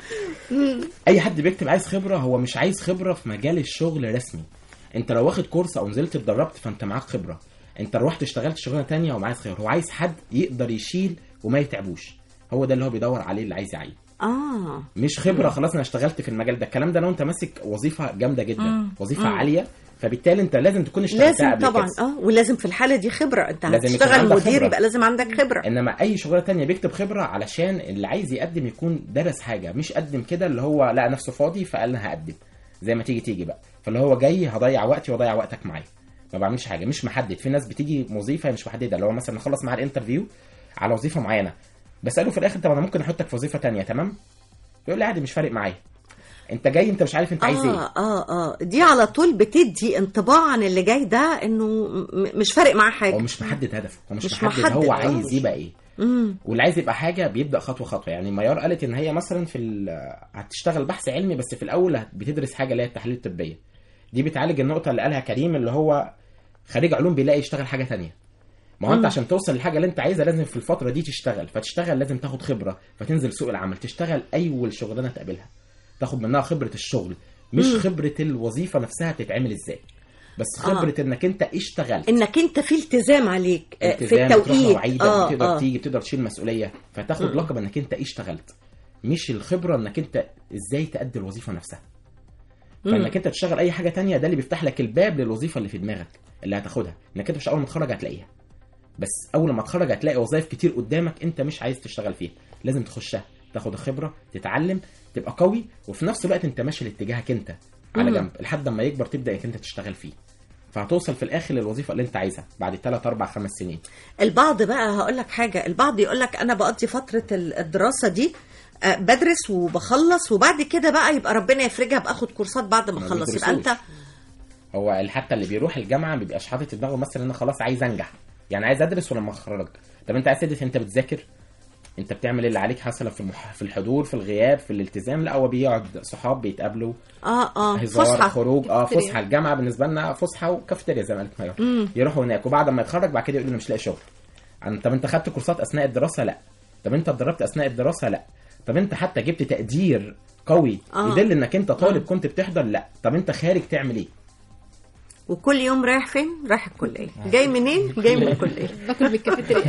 اي حد بيكتب عايز خبره هو مش عايز خبره في مجال الشغل رسمي انت لو واخد كورس او نزلت اتدربت فانت معاك خبره انت لو رحت اشتغلت شغلانه تانية ومعايز خبره هو عايز حد يقدر يشيل وما يتعبوش هو ده اللي هو بيدور عليه اللي عايز يعين اه مش خبره خلاص انا اشتغلت في المجال ده الكلام ده لو انت ماسك وظيفه جامده جدا مم. وظيفه مم. عاليه فبالتالي انت لازم تكون اشتغلتها لازم قبل طبعا كده. اه ولازم في الحاله دي خبره انت لازم يكون هتشتغل عندك مدير خبرة. يبقى لازم عندك خبره انما اي شغلانه تانية بيكتب خبره علشان اللي عايز يقدم يكون درس حاجه مش قدم كده اللي هو لقى نفسه فاضي فقال انا هقدم زي ما تيجي تيجي بقى فاللي هو جاي هضيع وقتي واضيع وقتك معايا ما بعملش حاجه مش محدد في ناس بتيجي وظيفه مش محدده اللي هو مثلا نخلص معاه الانترفيو على وظيفه معينه بساله في الاخر طب انا ممكن احطك في وظيفه تانية تمام يقول لي عادي مش فارق معايا انت جاي انت مش عارف انت عايز ايه اه اه اه دي على طول بتدي انطباع عن اللي جاي ده انه م- مش فارق معاه حاجه هو مش محدد هدفه هو مش, مش محدد, محدد، هو آه. عايز يبقى ايه امم واللي عايز يبقى حاجه بيبدا خطوه خطوه يعني ميار قالت ان هي مثلا في ال- هتشتغل بحث علمي بس في الاول هت- بتدرس حاجه اللي هي التحاليل الطبيه دي بتعالج النقطه اللي قالها كريم اللي هو خريج علوم بيلاقي يشتغل حاجه تانية ما هو انت مم. عشان توصل للحاجه اللي انت عايزها لازم في الفتره دي تشتغل فتشتغل لازم تاخد خبره فتنزل سوق العمل تشتغل اول شغلانه تقابلها تاخد منها خبره الشغل مش مم. خبره الوظيفه نفسها بتتعمل ازاي بس آه. خبره انك انت اشتغلت انك انت في التزام عليك آه، في التزام، بتروح التوقيت مواعيدك اه بتقدر اه تيجي بتقدر تشيل مسؤوليه فتاخد مم. لقب انك انت اشتغلت مش الخبره انك انت ازاي تأدي الوظيفه نفسها مم. فانك انت تشتغل اي حاجه تانية ده اللي بيفتح لك الباب للوظيفه اللي في دماغك اللي هتاخدها انك انت مش اول ما تتخرج هتلاقيها بس اول ما تتخرج هتلاقي وظائف كتير قدامك انت مش عايز تشتغل فيها لازم تخشها تاخد الخبره تتعلم تبقى قوي وفي نفس الوقت انت ماشي لاتجاهك انت على مم. جنب لحد ما يكبر تبدا انك انت تشتغل فيه فهتوصل في الاخر للوظيفه اللي انت عايزها بعد 3 4 5 سنين البعض بقى هقول لك حاجه البعض يقول لك انا بقضي فتره ال- الدراسه دي آه، بدرس وبخلص وبعد كده بقى يبقى ربنا يفرجها باخد كورسات بعد ما ما اخلص يبقى بيدرسوش. انت هو حتى اللي بيروح الجامعه ما بيبقاش حاطط في دماغه مثلا ان انا خلاص عايز انجح يعني عايز ادرس ولما اتخرج طب انت عايز تدرس انت بتذاكر انت بتعمل اللي عليك حصل في المح... في الحضور في الغياب في الالتزام لا هو بيقعد صحاب بيتقابلوا اه اه هزار فسحه خروج اه كافتيريا. فسحه الجامعه بالنسبه لنا فسحه وكافتيريا زي ما قالت ميار مم. يروحوا هناك وبعد ما يتخرج بعد كده يقول انا مش لاقي شغل أنا- طب انت خدت كورسات اثناء الدراسه لا طب انت اتدربت اثناء الدراسه لا طب انت حتى جبت تقدير قوي آه. يدل انك انت طالب كنت بتحضر لا طب انت خارج تعمل ايه وكل يوم رايح فين رايح الكليه جاي منين جاي من الكليه باكل بالكافيتيريا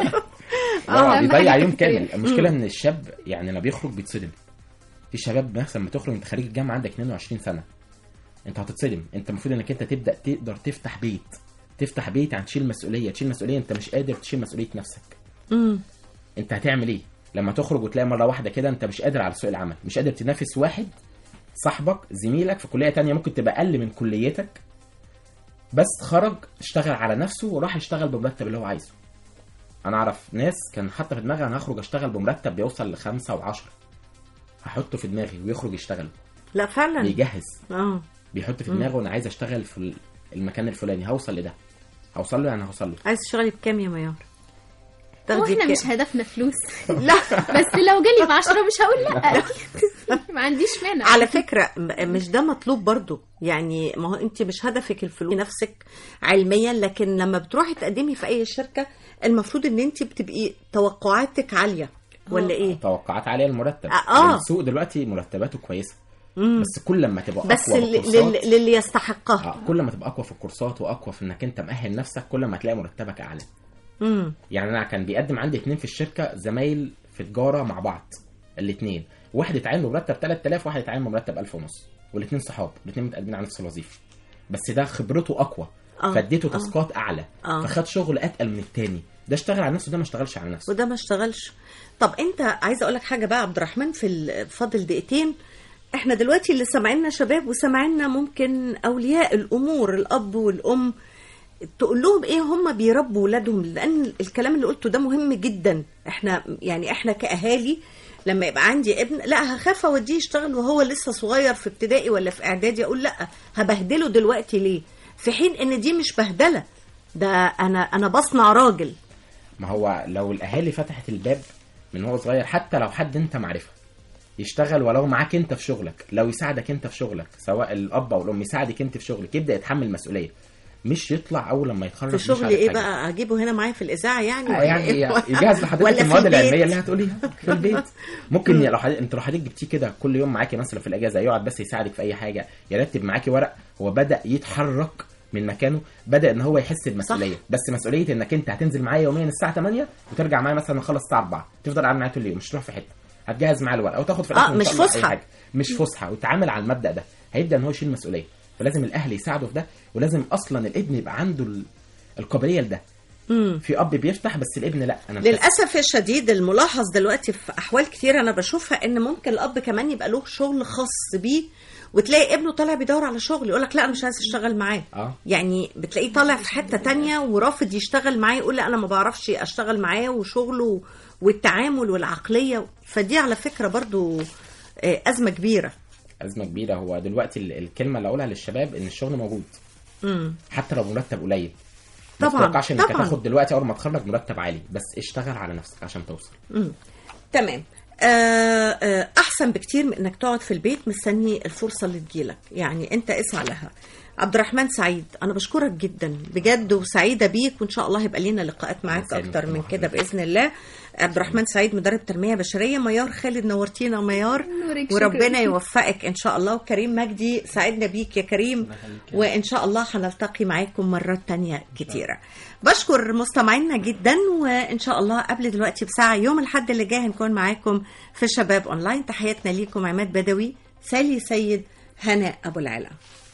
لا أهم بيضيع حاجة يوم الكافيتيريا. كامل المشكله ان الشاب يعني لما بيخرج بيتصدم في شباب مثلا لما تخرج انت خريج الجامعه عندك 22 سنه انت هتتصدم انت المفروض انك انت تبدا تقدر تفتح بيت تفتح بيت عن تشيل مسؤوليه تشيل مسؤوليه انت مش قادر تشيل مسؤوليه نفسك امم انت هتعمل ايه لما تخرج وتلاقي مره واحده كده انت مش قادر على سوق العمل مش قادر تنافس واحد صاحبك زميلك في كليه تانية ممكن تبقى اقل من كليتك بس خرج اشتغل على نفسه وراح يشتغل بمرتب اللي هو عايزه انا اعرف ناس كان حاطه في دماغها انا هخرج اشتغل بمرتب بيوصل لخمسة وعشرة هحطه في دماغي ويخرج يشتغل لا فعلا بيجهز اه بيحط في مم. دماغه انا عايز اشتغل في المكان الفلاني هوصل لده هوصل له يعني هوصل له عايز تشتغلي بكام يا ميار هو تاخدي احنا بكام؟ مش هدفنا فلوس لا بس لو جالي ب 10 مش هقول لا ما عنديش مانع على فكرة م- مش ده مطلوب برضو يعني ما هو انت مش هدفك الفلوس نفسك علميا لكن لما بتروحي تقدمي في اي شركة المفروض ان انت بتبقي توقعاتك عالية ولا ايه توقعات عاليه المرتب آه، آه. السوق دلوقتي مرتباته كويسه مم. بس كل ما تبقى بس اقوى لل- بالكورسات لل- للي يستحقها آه، كل ما تبقى اقوى في الكورسات واقوى في انك انت مأهل نفسك كل ما هتلاقي مرتبك اعلى امم يعني انا كان بيقدم عندي اتنين في الشركه زمايل في تجاره مع بعض الاثنين واحد اتعين بمرتب 3000 واحد اتعين بمرتب 1000 ونص والاثنين صحاب الاثنين متقدمين على نفس الوظيفه بس ده خبرته اقوى آه، فاديته آه. تاسكات اعلى آه. فخد شغل اتقل من التاني ده اشتغل على نفسه ده ما اشتغلش على نفسه وده ما اشتغلش طب انت عايزه اقول لك حاجه بقى عبد الرحمن في ال- فاضل دقيقتين احنا دلوقتي اللي سامعيننا شباب وسامعيننا ممكن اولياء الامور الاب والام تقول لهم ايه هم بيربوا ولادهم لان الكلام اللي قلته ده مهم جدا احنا يعني احنا كاهالي لما يبقى عندي ابن لا هخاف اوديه يشتغل وهو لسه صغير في ابتدائي ولا في اعدادي اقول لا هبهدله دلوقتي ليه في حين ان دي مش بهدله ده انا انا بصنع راجل ما هو لو الاهالي فتحت الباب من هو صغير حتى لو حد انت معرفه يشتغل ولو معاك انت في شغلك لو يساعدك انت في شغلك سواء الاب او الام يساعدك انت في شغلك يبدا يتحمل مسؤوليه مش يطلع اول لما يتخرج في مش شغلي عارف ايه حاجة. بقى اجيبه هنا معايا في الاذاعه يعني آه ولا يعني إيه؟ يجهز لحضرتك ولا في المواد البيت؟ العلميه اللي هتقوليها في البيت ممكن لو حضرتك انت لو حضرتك جبتيه كده كل يوم معاكي مثلا في الاجازه يقعد بس يساعدك في اي حاجه يرتب معاكي ورق هو بدا يتحرك من مكانه بدا ان هو يحس بمسؤوليه صح. بس مسؤوليه انك انت هتنزل معايا يوميا الساعه 8 وترجع معايا مثلا نخلص الساعه 4 تفضل قاعد معايا طول اليوم مش تروح في حته هتجهز معاه الورق وتاخد في آه، الاخر إن مش شاء الله أي فسحة. حاجة. مش فسحه وتعامل على المبدا ده هيبدا ان هو يشيل مسؤوليه فلازم الاهل يساعدوا في ده ولازم اصلا الابن يبقى عنده ال- القابليه لده مم. في اب بيفتح بس الابن لا انا مش هفتح. للاسف الشديد الملاحظ دلوقتي في احوال كتير انا بشوفها ان ممكن الاب كمان يبقى له شغل خاص بيه وتلاقي ابنه طالع بيدور على شغل يقول لك لا انا مش عايز اشتغل معاه اه يعني بتلاقيه طالع في حته تانية ورافض يشتغل معاه يقول لا انا ما بعرفش اشتغل معاه وشغله والتعامل والعقليه فدي على فكره برضو آه، ازمه كبيره ازمه كبيره هو دلوقتي ال- الكلمه اللي اقولها للشباب ان الشغل موجود امم حتى لو مرتب قليل ما طبعاً، تتوقعش انك طبعاً. هتاخد دلوقتي اول ما تخرج مرتب عالي بس اشتغل على نفسك عشان توصل مم. تمام آه آه احسن بكتير من انك تقعد في البيت مستني الفرصه اللي تجيلك يعني انت اسعى لها عبد الرحمن سعيد انا بشكرك جدا بجد وسعيده بيك وان شاء الله هيبقى لينا لقاءات معاك يسعدك اكتر من طبعاً. كده باذن الله عبد الرحمن سعيد مدرب تنميه بشريه ميار خالد نورتينا ميار نورك، وربنا شكراً. يوفقك ان شاء الله وكريم مجدي سعدنا بيك يا كريم وان شاء الله هنلتقي معاكم مرات تانية كتيره بشكر مستمعينا جدا وان شاء الله قبل دلوقتي بساعه يوم الاحد اللي جاي هنكون معاكم في شباب اونلاين تحياتنا ليكم عماد بدوي سالي سيد هناء ابو العلا